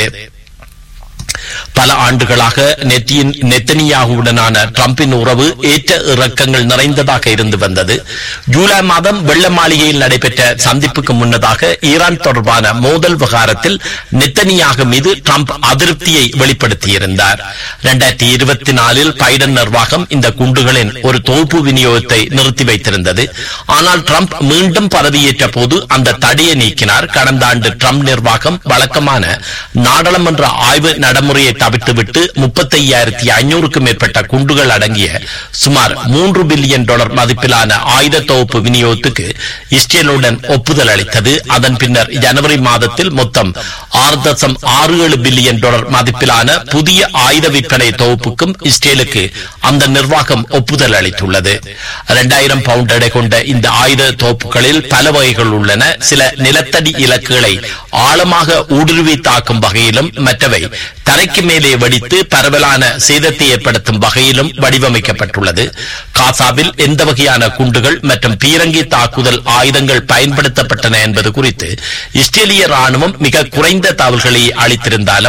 Speaker 2: பல ஆண்டுகளாக நெத்தியின் நெத்தனியாகுவுடனான டிரம்பின் உறவு ஏற்ற இறக்கங்கள் நிறைந்ததாக இருந்து வந்தது ஜூலை மாதம் வெள்ள மாளிகையில் நடைபெற்ற சந்திப்புக்கு முன்னதாக ஈரான் தொடர்பான மோதல் விவகாரத்தில் நெத்தனியாக மீது டிரம்ப் அதிருப்தியை வெளிப்படுத்தியிருந்தார் இரண்டாயிரத்தி இருபத்தி நாலில் பைடன் நிர்வாகம் இந்த குண்டுகளின் ஒரு தொகுப்பு விநியோகத்தை நிறுத்தி வைத்திருந்தது ஆனால் டிரம்ப் மீண்டும் பதவியேற்ற போது அந்த தடையை நீக்கினார் கடந்த ஆண்டு டிரம்ப் நிர்வாகம் வழக்கமான நாடாளுமன்ற ஆய்வு நடைமுறையை தவிர்த்துவிட்டு முப்பத்தையாயிரத்தி ஐநூறுக்கும் மேற்பட்ட குண்டுகள் அடங்கிய சுமார் மூன்று பில்லியன் டாலர் மதிப்பிலான ஆயுத தொகுப்பு விநியோகத்துக்கு இஸ்ரேலுடன் ஒப்புதல் அளித்தது அதன் பின்னர் ஜனவரி மாதத்தில் மொத்தம் ஆறு தசம் ஆறு ஏழு பில்லியன் டாலர் மதிப்பிலான புதிய ஆயுத விற்பனை தொகுப்புக்கும் இஸ்ரேலுக்கு அந்த நிர்வாகம் ஒப்புதல் அளித்துள்ளது இரண்டாயிரம் பவுண்ட் எடை கொண்ட இந்த ஆயுத தொகுப்புகளில் பல வகைகள் உள்ளன சில நிலத்தடி இலக்குகளை ஆழமாக ஊடுருவி தாக்கும் வகையிலும் மற்றவை தரைக்கு மேலே வெடித்து பரவலான சேதத்தை ஏற்படுத்தும் வகையிலும் வடிவமைக்கப்பட்டுள்ளது காசாவில் எந்த வகையான குண்டுகள் மற்றும் பீரங்கி தாக்குதல் ஆயுதங்கள் பயன்படுத்தப்பட்டன என்பது குறித்து இஸ்ரேலிய ராணுவம் மிக குறைந்த தகவல்களை அளித்திருந்தாலும்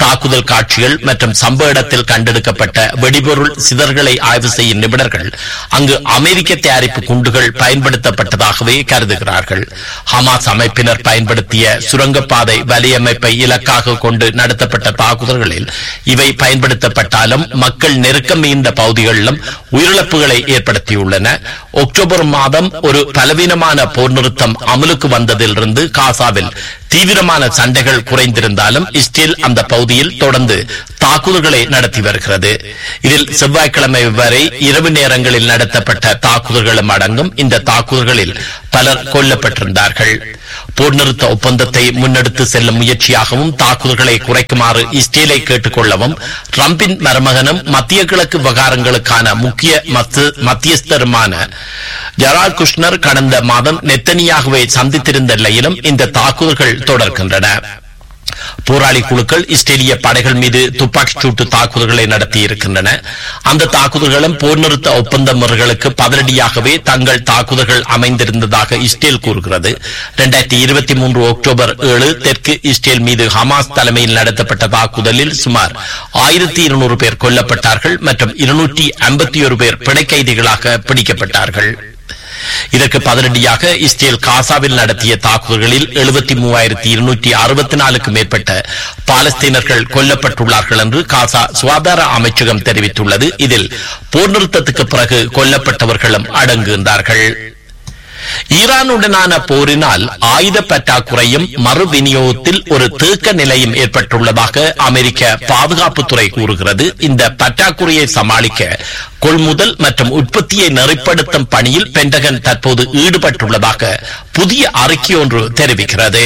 Speaker 2: தாக்குதல் காட்சிகள் மற்றும் சம்பவ இடத்தில் கண்டெடுக்கப்பட்ட வெடிபொருள் சிதறுகளை ஆய்வு செய்யும் நிபுணர்கள் அங்கு அமெரிக்க தயாரிப்பு குண்டுகள் பயன்படுத்தப்பட்டதாகவே கருதுகிறார்கள் ஹமாஸ் அமைப்பினர் பயன்படுத்திய சுரங்கப்பாதை வலையமைப்பை இலக்காக கொண்டு நடத்தப்பட்ட தாக்குதல்களில் இவை பயன்படுத்தப்பட்டாலும் மக்கள் நெருக்கம் மிகுந்த பகுதிகளிலும் உயிரிழப்புகளை ஏற்படுத்தியுள்ளன அக்டோபர் மாதம் ஒரு பலவீனமான போர் நிறுத்தம் அமலுக்கு வந்ததிலிருந்து காசாவில் தீவிரமான சண்டைகள் குறைந்திருந்தாலும் இஸ்ரேல் அந்த பகுதியில் தொடர்ந்து தாக்குதல்களை நடத்தி வருகிறது இதில் செவ்வாய்க்கிழமை வரை இரவு நேரங்களில் நடத்தப்பட்ட தாக்குதல்களும் அடங்கும் இந்த தாக்குதல்களில் பலர் கொல்லப்பட்டிருந்தார்கள் போர் நிறுத்த ஒப்பந்தத்தை முன்னெடுத்து செல்லும் முயற்சியாகவும் தாக்குதல்களை குறைக்குமாறு இஸ்ரேலை கேட்டுக் கொள்ளவும் டிரம்பின் மருமகனும் மத்திய கிழக்கு விவகாரங்களுக்கான முக்கிய மத்து- மத்தியஸ்தருமான ஜெரால் குஷ்னர் கடந்த மாதம் நெத்தனியாகவே சந்தித்திருந்த நிலையிலும் இந்த தாக்குதல்கள் தொடர்கின்றன போராளி குழுக்கள் இஸ்ரேலிய படைகள் மீது துப்பாக்கிச் சூட்டு தாக்குதல்களை நடத்தி இருக்கின்றன அந்த தாக்குதல்களும் போர் நிறுத்த ஒப்பந்த முறைகளுக்கு பதிலடியாகவே தங்கள் தாக்குதல்கள் அமைந்திருந்ததாக இஸ்ரேல் கூறுகிறது இரண்டாயிரத்தி இருபத்தி மூன்று அக்டோபர் ஏழு தெற்கு இஸ்ரேல் மீது ஹமாஸ் தலைமையில் நடத்தப்பட்ட தாக்குதலில் சுமார் ஆயிரத்தி இருநூறு பேர் கொல்லப்பட்டார்கள் மற்றும் இருநூற்றி ஐம்பத்தி ஒரு பேர் பிணை கைதிகளாக பிடிக்கப்பட்டார்கள் இதற்கு பதிலடியாக இஸ்ரேல் காசாவில் நடத்திய தாக்குதல்களில் எழுபத்தி மூவாயிரத்தி இருநூற்றி அறுபத்தி நாலுக்கு மேற்பட்ட பாலஸ்தீனர்கள் கொல்லப்பட்டுள்ளார்கள் என்று காசா சுகாதார அமைச்சகம் தெரிவித்துள்ளது இதில் போர் நிறுத்தத்துக்கு பிறகு கொல்லப்பட்டவர்களும் அடங்குகின்றார்கள் ஈரானுடனான போரினால் ஆயுத பற்றாக்குறையும் மறு விநியோகத்தில் ஒரு தேக்க நிலையும் ஏற்பட்டுள்ளதாக அமெரிக்க பாதுகாப்புத்துறை கூறுகிறது இந்த பற்றாக்குறையை சமாளிக்க கொள்முதல் மற்றும் உற்பத்தியை நெறிப்படுத்தும் பணியில் பென்டகன் தற்போது ஈடுபட்டுள்ளதாக புதிய அறிக்கை ஒன்று தெரிவிக்கிறது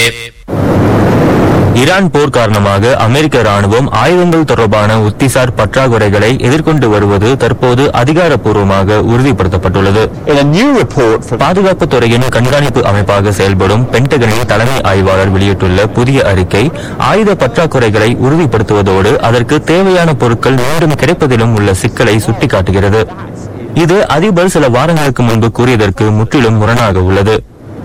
Speaker 11: ஈரான் போர் காரணமாக அமெரிக்க ராணுவம் ஆயுதங்கள் தொடர்பான உத்திசார் பற்றாக்குறைகளை எதிர்கொண்டு வருவது தற்போது அதிகாரப்பூர்வமாக உறுதிப்படுத்தப்பட்டுள்ளது பாதுகாப்பு துறையின் கண்காணிப்பு அமைப்பாக செயல்படும் பென்டகனின் தலைமை ஆய்வாளர் வெளியிட்டுள்ள புதிய அறிக்கை ஆயுத பற்றாக்குறைகளை உறுதிப்படுத்துவதோடு அதற்கு தேவையான பொருட்கள் மீண்டும் கிடைப்பதிலும் உள்ள சிக்கலை சுட்டிக்காட்டுகிறது இது அதிபர் சில வாரங்களுக்கு முன்பு கூறியதற்கு முற்றிலும் முரணாக உள்ளது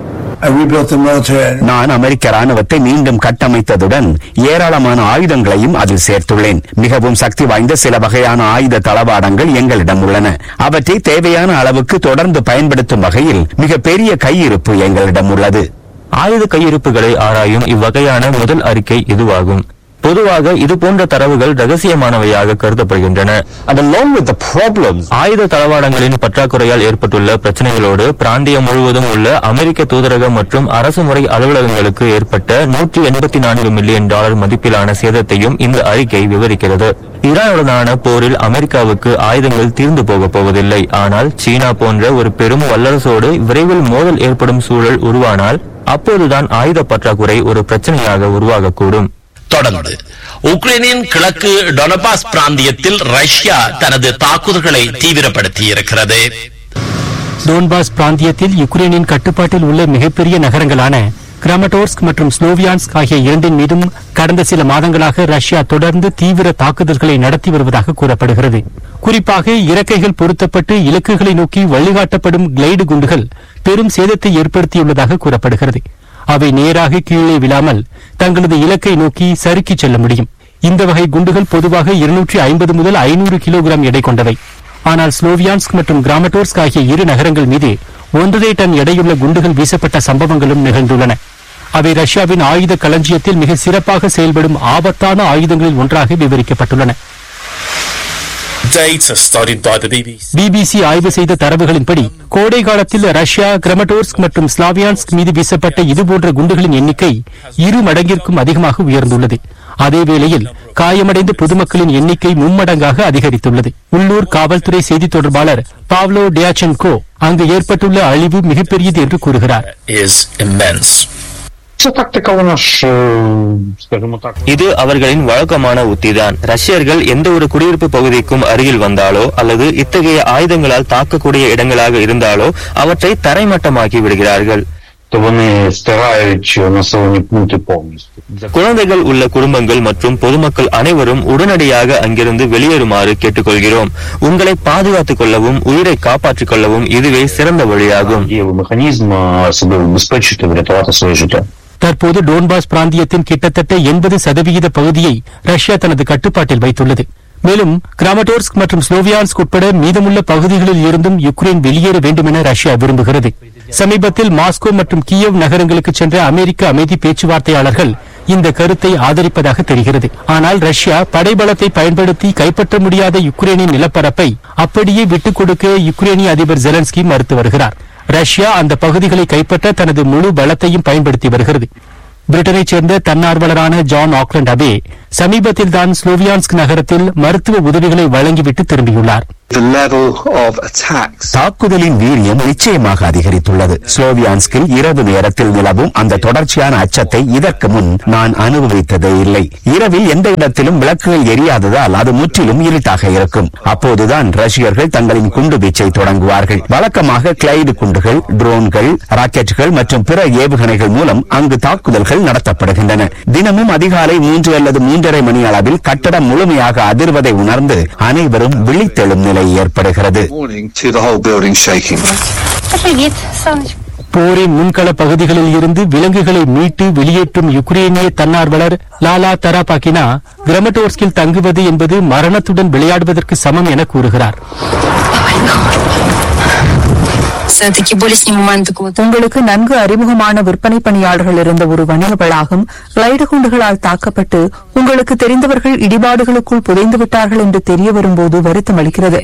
Speaker 12: நான் அமெரிக்க ராணுவத்தை மீண்டும் கட்டமைத்ததுடன் ஏராளமான ஆயுதங்களையும் அதில் சேர்த்துள்ளேன் மிகவும் சக்தி வாய்ந்த சில வகையான ஆயுத தளவாடங்கள் எங்களிடம் உள்ளன அவற்றை தேவையான அளவுக்கு தொடர்ந்து பயன்படுத்தும் வகையில் மிக பெரிய கையிருப்பு எங்களிடம் உள்ளது
Speaker 11: ஆயுத கையிருப்புகளை ஆராயும் இவ்வகையான முதல் அறிக்கை இதுவாகும் பொதுவாக இது போன்ற தரவுகள் ரகசியமானவையாக கருதப்படுகின்றன ஆயுத தளவாடங்களின் பற்றாக்குறையால் ஏற்பட்டுள்ள பிரச்சனைகளோடு பிராந்தியம் முழுவதும் உள்ள அமெரிக்க தூதரகம் மற்றும் அரசு முறை அலுவலகங்களுக்கு ஏற்பட்ட நூற்றி எண்பத்தி நான்கு மில்லியன் டாலர் மதிப்பிலான சேதத்தையும் இந்த அறிக்கை விவரிக்கிறது ஈரானுடனான போரில் அமெரிக்காவுக்கு ஆயுதங்கள் தீர்ந்து போகப் போவதில்லை ஆனால் சீனா போன்ற ஒரு பெரும் வல்லரசோடு விரைவில் மோதல் ஏற்படும் சூழல் உருவானால் அப்போதுதான் ஆயுத பற்றாக்குறை ஒரு பிரச்சனையாக உருவாகக்கூடும்
Speaker 2: தொடர்ந்து உக்ரைனின் கிழக்கு டொனபாஸ் பிராந்தியத்தில் ரஷ்யா தனது தாக்குதல்களை தீவிரப்படுத்தி இருக்கிறது
Speaker 10: டோன்பாஸ் பிராந்தியத்தில் யுக்ரைனின் கட்டுப்பாட்டில் உள்ள மிகப்பெரிய நகரங்களான கிராமடோர்ஸ்க் மற்றும் ஸ்லோவியான்ஸ்க் ஆகிய இரண்டின் மீதும் கடந்த சில மாதங்களாக ரஷ்யா தொடர்ந்து தீவிர தாக்குதல்களை நடத்தி வருவதாக கூறப்படுகிறது குறிப்பாக இறக்கைகள் பொருத்தப்பட்டு இலக்குகளை நோக்கி வழிகாட்டப்படும் கிளைடு குண்டுகள் பெரும் சேதத்தை ஏற்படுத்தியுள்ளதாக கூறப்படுகிறது அவை நேராக கீழே விழாமல் தங்களது இலக்கை நோக்கி சறுக்கிச் செல்ல முடியும் இந்த வகை குண்டுகள் பொதுவாக இருநூற்றி ஐம்பது முதல் ஐநூறு கிலோகிராம் எடை கொண்டவை ஆனால் ஸ்லோவியான்ஸ்க் மற்றும் கிராமடோர்ஸ்க் ஆகிய இரு நகரங்கள் மீது ஒன்றரை டன் எடையுள்ள குண்டுகள் வீசப்பட்ட சம்பவங்களும் நிகழ்ந்துள்ளன அவை ரஷ்யாவின் ஆயுத களஞ்சியத்தில் மிக சிறப்பாக செயல்படும் ஆபத்தான ஆயுதங்களில் ஒன்றாக விவரிக்கப்பட்டுள்ளன
Speaker 13: Data studied by the BBC.
Speaker 10: BBC ஆய்வு செய்த தரவுகளின்படி கோடை காலத்தில் ரஷ்யா கிரமடோர்ஸ்க் மற்றும் ஸ்லாவியான்ஸ்க் மீது வீசப்பட்ட இதுபோன்ற குண்டுகளின் எண்ணிக்கை இரு மடங்கிற்கும் அதிகமாக உயர்ந்துள்ளது அதேவேளையில் காயமடைந்த பொதுமக்களின் எண்ணிக்கை மும்மடங்காக அதிகரித்துள்ளது உள்ளூர் காவல்துறை செய்தி தொடர்பாளர் பாவ்லோ டியாச்சென்கோ அங்கு ஏற்பட்டுள்ள அழிவு மிகப்பெரியது என்று கூறுகிறார்
Speaker 13: is immense.
Speaker 11: இது அவர்களின் வழக்கமான உத்திதான் ரஷ்யர்கள் எந்த ஒரு குடியிருப்பு பகுதிக்கும் அருகில் வந்தாலோ அல்லது இத்தகைய ஆயுதங்களால் தாக்கக்கூடிய இடங்களாக இருந்தாலோ அவற்றை தரைமட்டமாக்கி விடுகிறார்கள் குழந்தைகள் உள்ள குடும்பங்கள் மற்றும் பொதுமக்கள் அனைவரும் உடனடியாக அங்கிருந்து வெளியேறுமாறு கேட்டுக்கொள்கிறோம் உங்களை பாதுகாத்துக் கொள்ளவும் உயிரை காப்பாற்றிக் கொள்ளவும் இதுவே சிறந்த வழியாகும்
Speaker 10: தற்போது டோன்பாஸ் பிராந்தியத்தின் கிட்டத்தட்ட எண்பது சதவிகித பகுதியை ரஷ்யா தனது கட்டுப்பாட்டில் வைத்துள்ளது மேலும் கிராமட்டோர்ஸ்க் மற்றும் ஸ்லோவியான்ஸ்க் உட்பட மீதமுள்ள பகுதிகளில் இருந்தும் யுக்ரைன் வெளியேற வேண்டும் என ரஷ்யா விரும்புகிறது சமீபத்தில் மாஸ்கோ மற்றும் கியவ் நகரங்களுக்கு சென்ற அமெரிக்க அமைதி பேச்சுவார்த்தையாளர்கள் இந்த கருத்தை ஆதரிப்பதாக தெரிகிறது ஆனால் ரஷ்யா படைபலத்தை பயன்படுத்தி கைப்பற்ற முடியாத யுக்ரைனின் நிலப்பரப்பை அப்படியே விட்டுக் கொடுக்க யுக்ரைனிய அதிபர் ஜெலன்ஸ்கி மறுத்து வருகிறார் ரஷ்யா அந்த பகுதிகளை கைப்பற்ற தனது முழு பலத்தையும் பயன்படுத்தி வருகிறது பிரிட்டனைச் சேர்ந்த தன்னார்வலரான ஜான் ஆக்லண்ட் அபே சமீபத்தில் தான் ஸ்லோவியான்ஸ்க் நகரத்தில் மருத்துவ உதவிகளை வழங்கிவிட்டு திரும்பியுள்ளார்
Speaker 12: தாக்குதலின் வீரியம் நிச்சயமாக அதிகரித்துள்ளது ஸ்லோவியான்ஸ்கில் இரவு நேரத்தில் நிலவும் அந்த தொடர்ச்சியான அச்சத்தை இதற்கு முன் நான் அனுபவித்ததே இல்லை இரவில் எந்த இடத்திலும் விளக்குகள் எரியாததால் அது முற்றிலும் இருட்டாக இருக்கும் அப்போதுதான் ரஷ்யர்கள் தங்களின் குண்டு வீச்சை தொடங்குவார்கள் வழக்கமாக கிளைடு குண்டுகள் ட்ரோன்கள் ராக்கெட்டுகள் மற்றும் பிற ஏவுகணைகள் மூலம் அங்கு தாக்குதல்கள் நடத்தப்படுகின்றன தினமும் அதிகாலை மூன்று அல்லது மூன்றரை மணி அளவில் கட்டடம் முழுமையாக அதிர்வதை உணர்ந்து அனைவரும் விழித்தெழும் நிலை ஏற்படுகிறது
Speaker 10: போரின் முன்கள பகுதிகளில் இருந்து விலங்குகளை மீட்டு வெளியேற்றும் யுக்ரேனிய தன்னார்வலர் லாலா தராபாக்கினா கிரமட்டோர்ஸ்கில் தங்குவது என்பது மரணத்துடன் விளையாடுவதற்கு சமம் என கூறுகிறார்
Speaker 14: உங்களுக்கு நன்கு அறிமுகமான விற்பனை பணியாளர்கள் இருந்த ஒரு வணிக வளாகம் கிளைடு குண்டுகளால் தாக்கப்பட்டு உங்களுக்கு தெரிந்தவர்கள் இடிபாடுகளுக்குள் புதைந்து விட்டார்கள் என்று தெரிய வரும்போது வருத்தம் அளிக்கிறது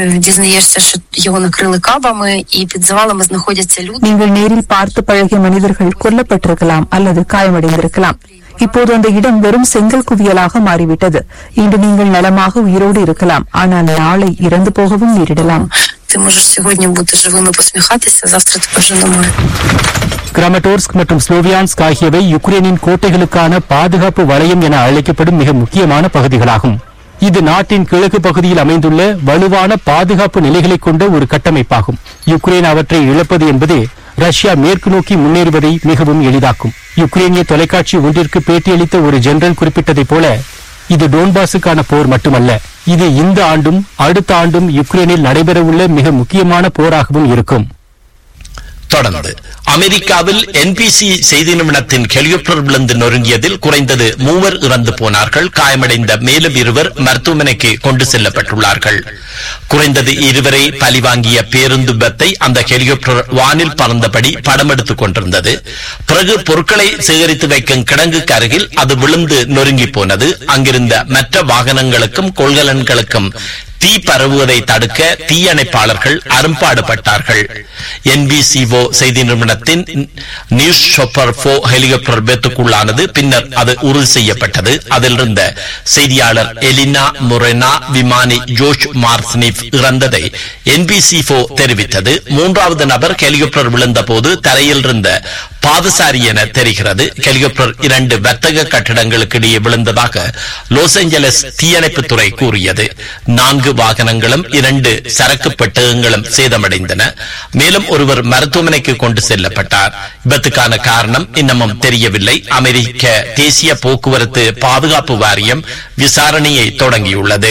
Speaker 14: நீங்கள் நேரில் பார்த்து பழகிய மனிதர்கள் கொல்லப்பட்டிருக்கலாம் அல்லது காயமடைந்திருக்கலாம் இப்போது அந்த இடம் வெறும் செங்கல் குவியலாக மாறிவிட்டது இன்று நீங்கள் நலமாக உயிரோடு இருக்கலாம் ஆனால் நாளை இறந்து போகவும் நேரிடலாம்
Speaker 15: Ты можешь сегодня быть живым и посмехаться, завтра ты пойдешь домой.
Speaker 10: கிராமட்டோர்ஸ்க் மற்றும் ஸ்லோவியான்ஸ்க் ஆகியவை யுக்ரைனின் கோட்டைகளுக்கான பாதுகாப்பு வளையம் என அழைக்கப்படும் மிக முக்கியமான பகுதிகளாகும் இது நாட்டின் கிழக்கு பகுதியில் அமைந்துள்ள வலுவான பாதுகாப்பு நிலைகளை கொண்ட ஒரு கட்டமைப்பாகும் யுக்ரைன் அவற்றை இழப்பது என்பது ரஷ்யா மேற்கு நோக்கி முன்னேறுவதை மிகவும் எளிதாக்கும் யுக்ரைனிய தொலைக்காட்சி ஒன்றிற்கு பேட்டியளித்த ஒரு ஜெனரல் குறிப்பிட்டதைப் போல இது டோன்பாஸுக்கான போர் மட்டுமல்ல இது இந்த ஆண்டும் அடுத்த ஆண்டும் யுக்ரைனில் நடைபெறவுள்ள மிக முக்கியமான போராகவும் இருக்கும்
Speaker 2: தொடர்ந்து அமெரிக்காவில் என்பிசி செய்தி நிறுவனத்தின் ஹெலிகாப்டர் விழுந்து நொறுங்கியதில் குறைந்தது மூவர் இறந்து போனார்கள் காயமடைந்த மேலும் இருவர் மருத்துவமனைக்கு கொண்டு செல்லப்பட்டுள்ளார்கள் குறைந்தது இருவரை பலிவாங்கிய பேருந்து விபத்தை அந்த ஹெலிகாப்டர் வானில் பறந்தபடி படம் எடுத்துக் கொண்டிருந்தது பிறகு பொருட்களை சேகரித்து வைக்கும் கிடங்குக்கு அருகில் அது விழுந்து நொறுங்கி போனது அங்கிருந்த மற்ற வாகனங்களுக்கும் கொள்கலன்களுக்கும் தீ பரவுவதை தடுக்க தீயணைப்பாளர்கள் அரும்பாடுபட்டார்கள் என்பிசிஓ செய்தி நிறுவனத்தின் நியூஸ் ஷோப்பர் போ ஹெலிகாப்டர் விபத்துக்குள்ளானது பின்னர் அது உறுதி செய்யப்பட்டது அதில் இருந்த செய்தியாளர் எலினா முரெனா விமானி ஜோஷ் மார்ஸ்னிப் இறந்ததை என்பிசி போ தெரிவித்தது மூன்றாவது நபர் ஹெலிகாப்டர் விழுந்த போது தரையில் இருந்த பாதசாரி என தெரிகிறது ஹெலிகாப்டர் இரண்டு வர்த்தக கட்டிடங்களுக்கு இடையே விழுந்ததாக லாஸ் ஏஞ்சலஸ் தீயணைப்புத்துறை கூறியது நான்கு வாகனங்களும் இரண்டு சரக்கு பெட்டகங்களும் சேதமடைந்தன மேலும் ஒருவர் மருத்துவமனைக்கு கொண்டு செல்லப்பட்டார் விபத்துக்கான காரணம் இன்னமும் தெரியவில்லை அமெரிக்க தேசிய போக்குவரத்து பாதுகாப்பு வாரியம் விசாரணையை தொடங்கியுள்ளது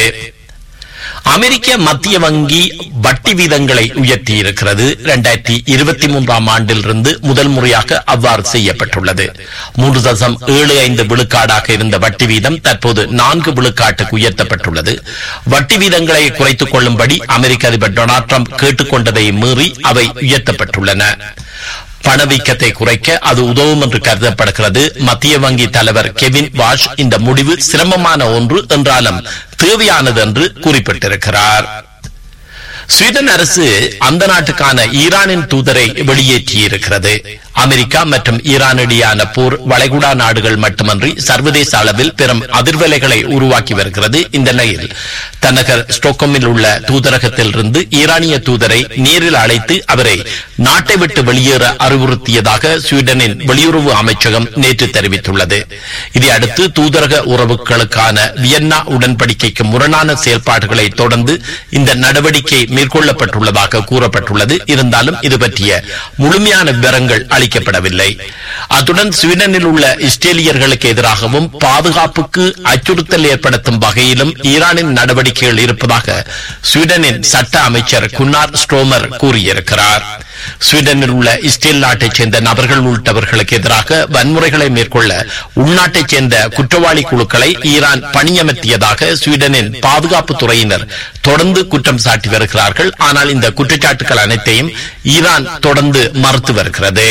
Speaker 2: அமெரிக்க மத்திய வங்கி வட்டி வீதங்களை உயர்த்தி இருக்கிறது இரண்டாயிரத்தி இருபத்தி மூன்றாம் ஆண்டிலிருந்து முதல் முறையாக அவ்வாறு செய்யப்பட்டுள்ளது மூன்று தசம் ஏழு ஐந்து விழுக்காடாக இருந்த வட்டி வீதம் தற்போது நான்கு விழுக்காட்டுக்கு உயர்த்தப்பட்டுள்ளது வட்டி வீதங்களை குறைத்துக் கொள்ளும்படி அமெரிக்க அதிபர் டொனால்ட் ட்ரம்ப் கேட்டுக்கொண்டதை மீறி அவை உயர்த்தப்பட்டுள்ளன பணவீக்கத்தை குறைக்க அது உதவும் என்று கருதப்படுகிறது மத்திய வங்கி தலைவர் கெவின் வாஷ் இந்த முடிவு சிரமமான ஒன்று என்றாலும் தேவையானது என்று குறிப்பிட்டிருக்கிறார் ஸ்வீடன் அரசு அந்த நாட்டுக்கான ஈரானின் தூதரை வெளியேற்றியிருக்கிறது அமெரிக்கா மற்றும் ஈரான் இடையான போர் வளைகுடா நாடுகள் மட்டுமன்றி சர்வதேச அளவில் பெரும் அதிர்வலைகளை உருவாக்கி வருகிறது இந்த நிலையில் தன்னகர் ஸ்டோக்கமில் உள்ள தூதரகத்தில் இருந்து ஈரானிய தூதரை நேரில் அழைத்து அவரை நாட்டை விட்டு வெளியேற அறிவுறுத்தியதாக ஸ்வீடனின் வெளியுறவு அமைச்சகம் நேற்று தெரிவித்துள்ளது இதையடுத்து தூதரக உறவுகளுக்கான வியன்னா உடன்படிக்கைக்கு முரணான செயல்பாடுகளை தொடர்ந்து இந்த நடவடிக்கை மேற்கொள்ளப்பட்டுள்ளதாக கூறப்பட்டுள்ளது இருந்தாலும் இது பற்றிய முழுமையான விவரங்கள் அளிக்கப்படவில்லை அத்துடன் ஸ்வீடனில் உள்ள இஸ்ரேலியர்களுக்கு எதிராகவும் பாதுகாப்புக்கு அச்சுறுத்தல் ஏற்படுத்தும் வகையிலும் ஈரானின் நடவடிக்கைகள் இருப்பதாக ஸ்வீடனின் சட்ட அமைச்சர் குன்னார் ஸ்ட்ரோமர் கூறியிருக்கிறார் ஸ்வீடனில் உள்ள இஸ்ரேல் நாட்டைச் சேர்ந்த நபர்கள் உள்ளிட்டவர்களுக்கு எதிராக வன்முறைகளை மேற்கொள்ள உள்நாட்டைச் சேர்ந்த குற்றவாளி குழுக்களை ஈரான் பணியமர்த்தியதாக ஸ்வீடனின் பாதுகாப்பு துறையினர் தொடர்ந்து குற்றம் சாட்டி வருகிறார்கள் ஆனால் இந்த குற்றச்சாட்டுகள் அனைத்தையும் ஈரான் தொடர்ந்து மறுத்து வருகிறது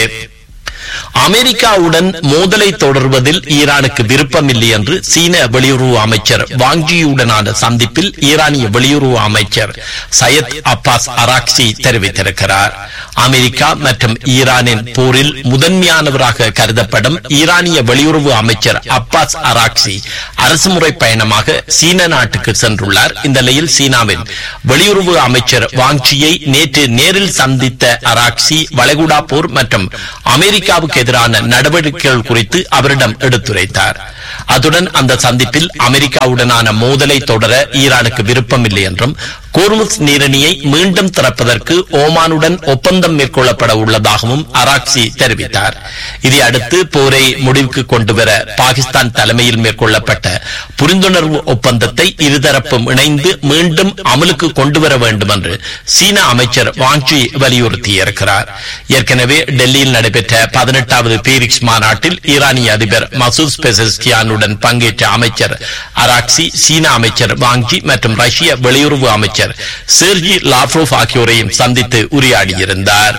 Speaker 2: அமெரிக்காவுடன் மோதலை தொடர்வதில் ஈரானுக்கு விருப்பமில்லை என்று சீன வெளியுறவு அமைச்சர் வாங்கியுடனான சந்திப்பில் ஈரானிய வெளியுறவு அமைச்சர் சையத் அப்பாஸ் அராக்சி தெரிவித்திருக்கிறார் அமெரிக்கா மற்றும் ஈரானின் போரில் முதன்மையானவராக கருதப்படும் ஈரானிய வெளியுறவு அமைச்சர் அப்பாஸ் அராக்சி அரசுமுறை பயணமாக சீன நாட்டுக்கு சென்றுள்ளார் இந்த நிலையில் சீனாவின் வெளியுறவு அமைச்சர் வாங்சியை நேற்று நேரில் சந்தித்த அராக்சி வளைகுடா போர் மற்றும் அமெரிக்காவுக்கு எதிரான நடவடிக்கைகள் குறித்து அவரிடம் எடுத்துரைத்தார் அத்துடன் அந்த சந்திப்பில் அமெரிக்காவுடனான மோதலை தொடர ஈரானுக்கு விருப்பமில்லை என்றும் கோர்முஸ் நீரணியை மீண்டும் திறப்பதற்கு ஓமானுடன் ஒப்பந்தம் மேற்கொள்ளப்பட உள்ளதாகவும் அராக்சி தெரிவித்தார் இதை அடுத்து போரை முடிவுக்கு கொண்டுவர பாகிஸ்தான் தலைமையில் மேற்கொள்ளப்பட்ட புரிந்துணர்வு ஒப்பந்தத்தை இருதரப்பும் இணைந்து மீண்டும் அமலுக்கு கொண்டுவர வேண்டும் என்று சீன அமைச்சர் வாஞ்சி வலியுறுத்தியிருக்கிறார் ஏற்கனவே டெல்லியில் நடைபெற்ற பதினெட்டாவது பீரிக்ஸ் மாநாட்டில் ஈரானிய அதிபர் மசூத் பெசஸ்கியானுடன் பங்கேற்ற அமைச்சர் அராக்சி சீன அமைச்சர் வாங்கி மற்றும் ரஷ்ய வெளியுறவு அமைச்சர் செர்ஜி லாப்ரோவ் ஆகியோரையும் சந்தித்து உரையாடியிருந்தார்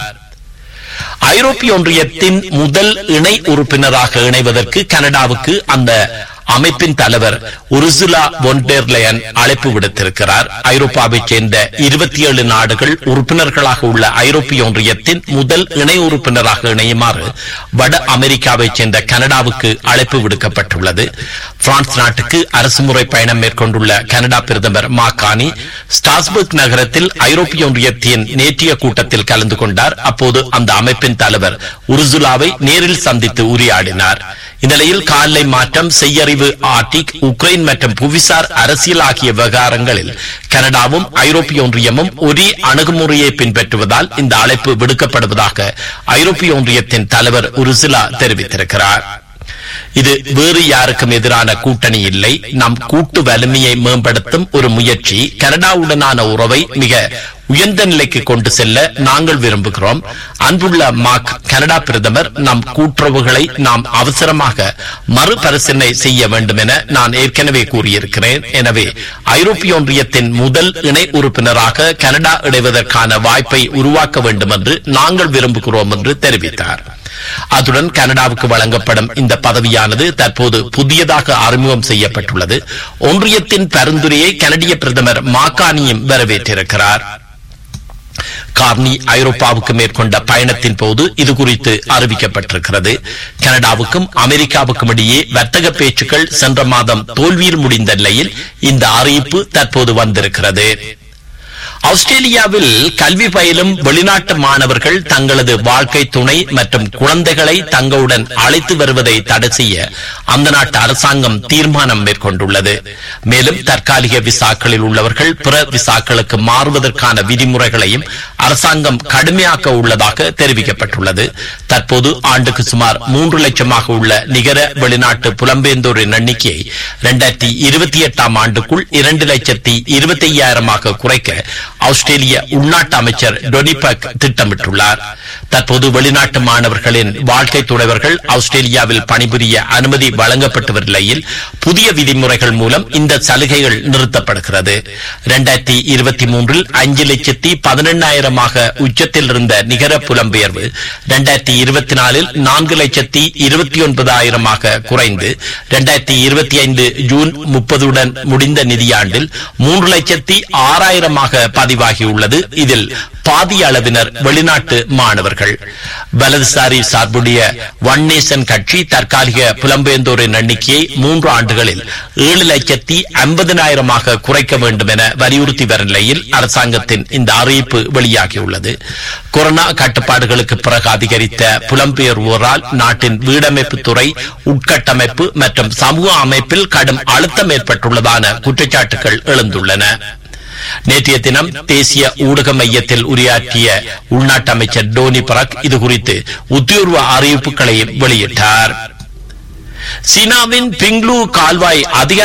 Speaker 2: ஐரோப்பிய ஒன்றியத்தின் முதல் இணை உறுப்பினராக இணைவதற்கு கனடாவுக்கு அந்த அமைப்பின் தலைவர் உருசுலா பொன்டெர்லயன் அழைப்பு விடுத்திருக்கிறார் ஐரோப்பாவைச் சேர்ந்த இருபத்தி ஏழு நாடுகள் உறுப்பினர்களாக உள்ள ஐரோப்பிய ஒன்றியத்தின் முதல் இணை உறுப்பினராக இணையுமாறு வட அமெரிக்காவைச் சேர்ந்த கனடாவுக்கு அழைப்பு விடுக்கப்பட்டுள்ளது பிரான்ஸ் நாட்டுக்கு அரசுமுறை பயணம் மேற்கொண்டுள்ள கனடா பிரதமர் மாகானி ஸ்டாஸ்பர்க் நகரத்தில் ஐரோப்பிய ஒன்றியத்தின் நேற்றைய கூட்டத்தில் கலந்து கொண்டார் அப்போது அந்த அமைப்பின் தலைவர் உருசுலாவை நேரில் சந்தித்து உரையாடினார் இந்நிலையில் காலை மாற்றம் செய்யறிவு ஆர்டிக் உக்ரைன் மற்றும் புவிசார் அரசியல் ஆகிய விவகாரங்களில் கனடாவும் ஐரோப்பிய ஒன்றியமும் ஒரே அணுகுமுறையை பின்பற்றுவதால் இந்த அழைப்பு விடுக்கப்படுவதாக ஐரோப்பிய ஒன்றியத்தின் தலைவர் உருசிலா தெரிவித்திருக்கிறார் இது வேறு யாருக்கும் எதிரான கூட்டணி இல்லை நம் கூட்டு வலிமையை மேம்படுத்தும் ஒரு முயற்சி கனடாவுடனான உறவை மிக உயர்ந்த நிலைக்கு கொண்டு செல்ல நாங்கள் விரும்புகிறோம் அன்புள்ள மாக் கனடா பிரதமர் நம் கூட்டுறவுகளை நாம் அவசரமாக மறுபரிசீலனை செய்ய வேண்டும் என நான் ஏற்கனவே கூறியிருக்கிறேன் எனவே ஐரோப்பிய ஒன்றியத்தின் முதல் இணை உறுப்பினராக கனடா இணைவதற்கான வாய்ப்பை உருவாக்க வேண்டும் என்று நாங்கள் விரும்புகிறோம் என்று தெரிவித்தார் அத்துடன் கனடாவுக்கு வழங்கப்படும் இந்த பதவியானது தற்போது புதியதாக அறிமுகம் செய்யப்பட்டுள்ளது ஒன்றியத்தின் பரிந்துரையை கனடிய பிரதமர் மாக்கானியும் வரவேற்றிருக்கிறார் கார்னி ஐரோப்பாவுக்கு மேற்கொண்ட பயணத்தின் போது இது குறித்து அறிவிக்கப்பட்டிருக்கிறது கனடாவுக்கும் அமெரிக்காவுக்கும் இடையே வர்த்தக பேச்சுக்கள் சென்ற மாதம் தோல்வியில் முடிந்த நிலையில் இந்த அறிவிப்பு தற்போது வந்திருக்கிறது ஆஸ்திரேலியாவில் கல்வி பயிலும் வெளிநாட்டு மாணவர்கள் தங்களது வாழ்க்கை துணை மற்றும் குழந்தைகளை தங்களுடன் அழைத்து வருவதை தடை செய்ய அந்த நாட்டு அரசாங்கம் தீர்மானம் மேற்கொண்டுள்ளது மேலும் தற்காலிக விசாக்களில் உள்ளவர்கள் பிற விசாக்களுக்கு மாறுவதற்கான விதிமுறைகளையும் அரசாங்கம் கடுமையாக்க உள்ளதாக தெரிவிக்கப்பட்டுள்ளது தற்போது ஆண்டுக்கு சுமார் மூன்று லட்சமாக உள்ள நிகர வெளிநாட்டு புலம்பெயர்ந்தோரின் எண்ணிக்கையை இரண்டாயிரத்தி இருபத்தி எட்டாம் ஆண்டுக்குள் இரண்டு லட்சத்தி இருபத்தி ஐயாயிரமாக குறைக்க ஆஸ்திரேலிய உள்நாட்டு அமைச்சர் டொனிபக் திட்டமிட்டுள்ளார் தற்போது வெளிநாட்டு மாணவர்களின் வாழ்க்கை துணைவர்கள் ஆஸ்திரேலியாவில் பணிபுரிய அனுமதி வழங்கப்பட்டு வரும் நிலையில் புதிய விதிமுறைகள் மூலம் இந்த சலுகைகள் நிறுத்தப்படுகிறது இரண்டாயிரத்தி இருபத்தி மூன்றில் அஞ்சு லட்சத்தி பதினெண்ணாயிரமாக உச்சத்தில் இருந்த நிகர புலம்பெயர்வு இரண்டாயிரத்தி இருபத்தி நாலில் நான்கு லட்சத்தி இருபத்தி ஒன்பதாயிரமாக குறைந்து இரண்டாயிரத்தி இருபத்தி ஐந்து ஜூன் முப்பதுடன் முடிந்த நிதியாண்டில் மூன்று லட்சத்தி ஆறாயிரமாக பதிவாகியுள்ளது இதில் பாதி அளவினர் வெளிநாட்டு மாணவர்கள் வலதுசாரி சார்புடைய ஒன் நேஷன் கட்சி தற்காலிக புலம்பெயர்ந்தோரின் எண்ணிக்கையை மூன்று ஆண்டுகளில் ஏழு லட்சத்தி ஐம்பதினாயிரமாக குறைக்க வேண்டும் என வலியுறுத்தி வரும் நிலையில் அரசாங்கத்தின் இந்த அறிவிப்பு வெளியாகியுள்ளது கொரோனா கட்டுப்பாடுகளுக்கு பிறகு அதிகரித்த புலம்பெயர்வோரால் நாட்டின் வீடமைப்பு துறை உட்கட்டமைப்பு மற்றும் சமூக அமைப்பில் கடும் அழுத்தம் ஏற்பட்டுள்ளதான குற்றச்சாட்டுகள் எழுந்துள்ளன நேற்றைய தினம் தேசிய ஊடக மையத்தில் உரையாற்றிய உள்நாட்டு அமைச்சர் டோனி பராக் இதுகுறித்து உத்தியோர்வ அறிவிப்புகளையும் வெளியிட்டார் சீனாவின் பிங்லு கால்வாய்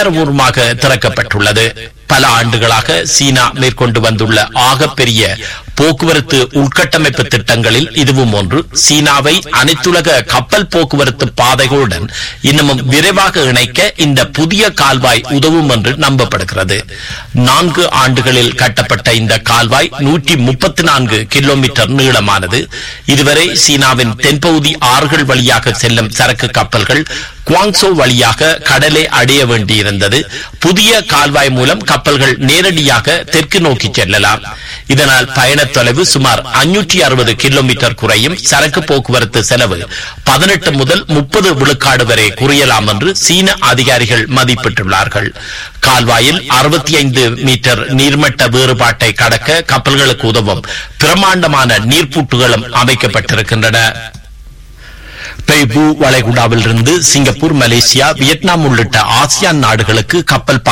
Speaker 2: அதிகாரபூர்வமாக திறக்கப்பட்டுள்ளது பல ஆண்டுகளாக சீனா மேற்கொண்டு வந்துள்ள ஆகப்பெரிய போக்குவரத்து உள்கட்டமைப்பு திட்டங்களில் இதுவும் ஒன்று சீனாவை அனைத்துலக கப்பல் போக்குவரத்து பாதைகளுடன் இன்னமும் விரைவாக இணைக்க இந்த புதிய கால்வாய் உதவும் என்று நம்பப்படுகிறது நான்கு ஆண்டுகளில் கட்டப்பட்ட இந்த கால்வாய் நூற்றி முப்பத்தி நான்கு கிலோமீட்டர் நீளமானது இதுவரை சீனாவின் தென்பகுதி ஆறுகள் வழியாக செல்லும் சரக்கு கப்பல்கள் குவாங்சோ வழியாக கடலை அடைய வேண்டியிருந்தது புதிய கால்வாய் மூலம் கப்பல்கள் நேரடியாக தெற்கு நோக்கி செல்லலாம் இதனால் பயண தொலைவு சுமார் அஞ்சூற்றி அறுபது கிலோமீட்டர் குறையும் சரக்கு போக்குவரத்து செலவு பதினெட்டு முதல் முப்பது விழுக்காடு வரை குறையலாம் என்று சீன அதிகாரிகள் மதிப்பிட்டுள்ளார்கள் கால்வாயில் அறுபத்தி ஐந்து மீட்டர் நீர்மட்ட வேறுபாட்டை கடக்க கப்பல்களுக்கு உதவும் பிரமாண்டமான நீர்ப்பூட்டுகளும் அமைக்கப்பட்டிருக்கின்றன பெய்பு வளைகுடாவிலிருந்து சிங்கப்பூர் மலேசியா வியட்நாம் உள்ளிட்ட ஆசியான் நாடுகளுக்கு கப்பல்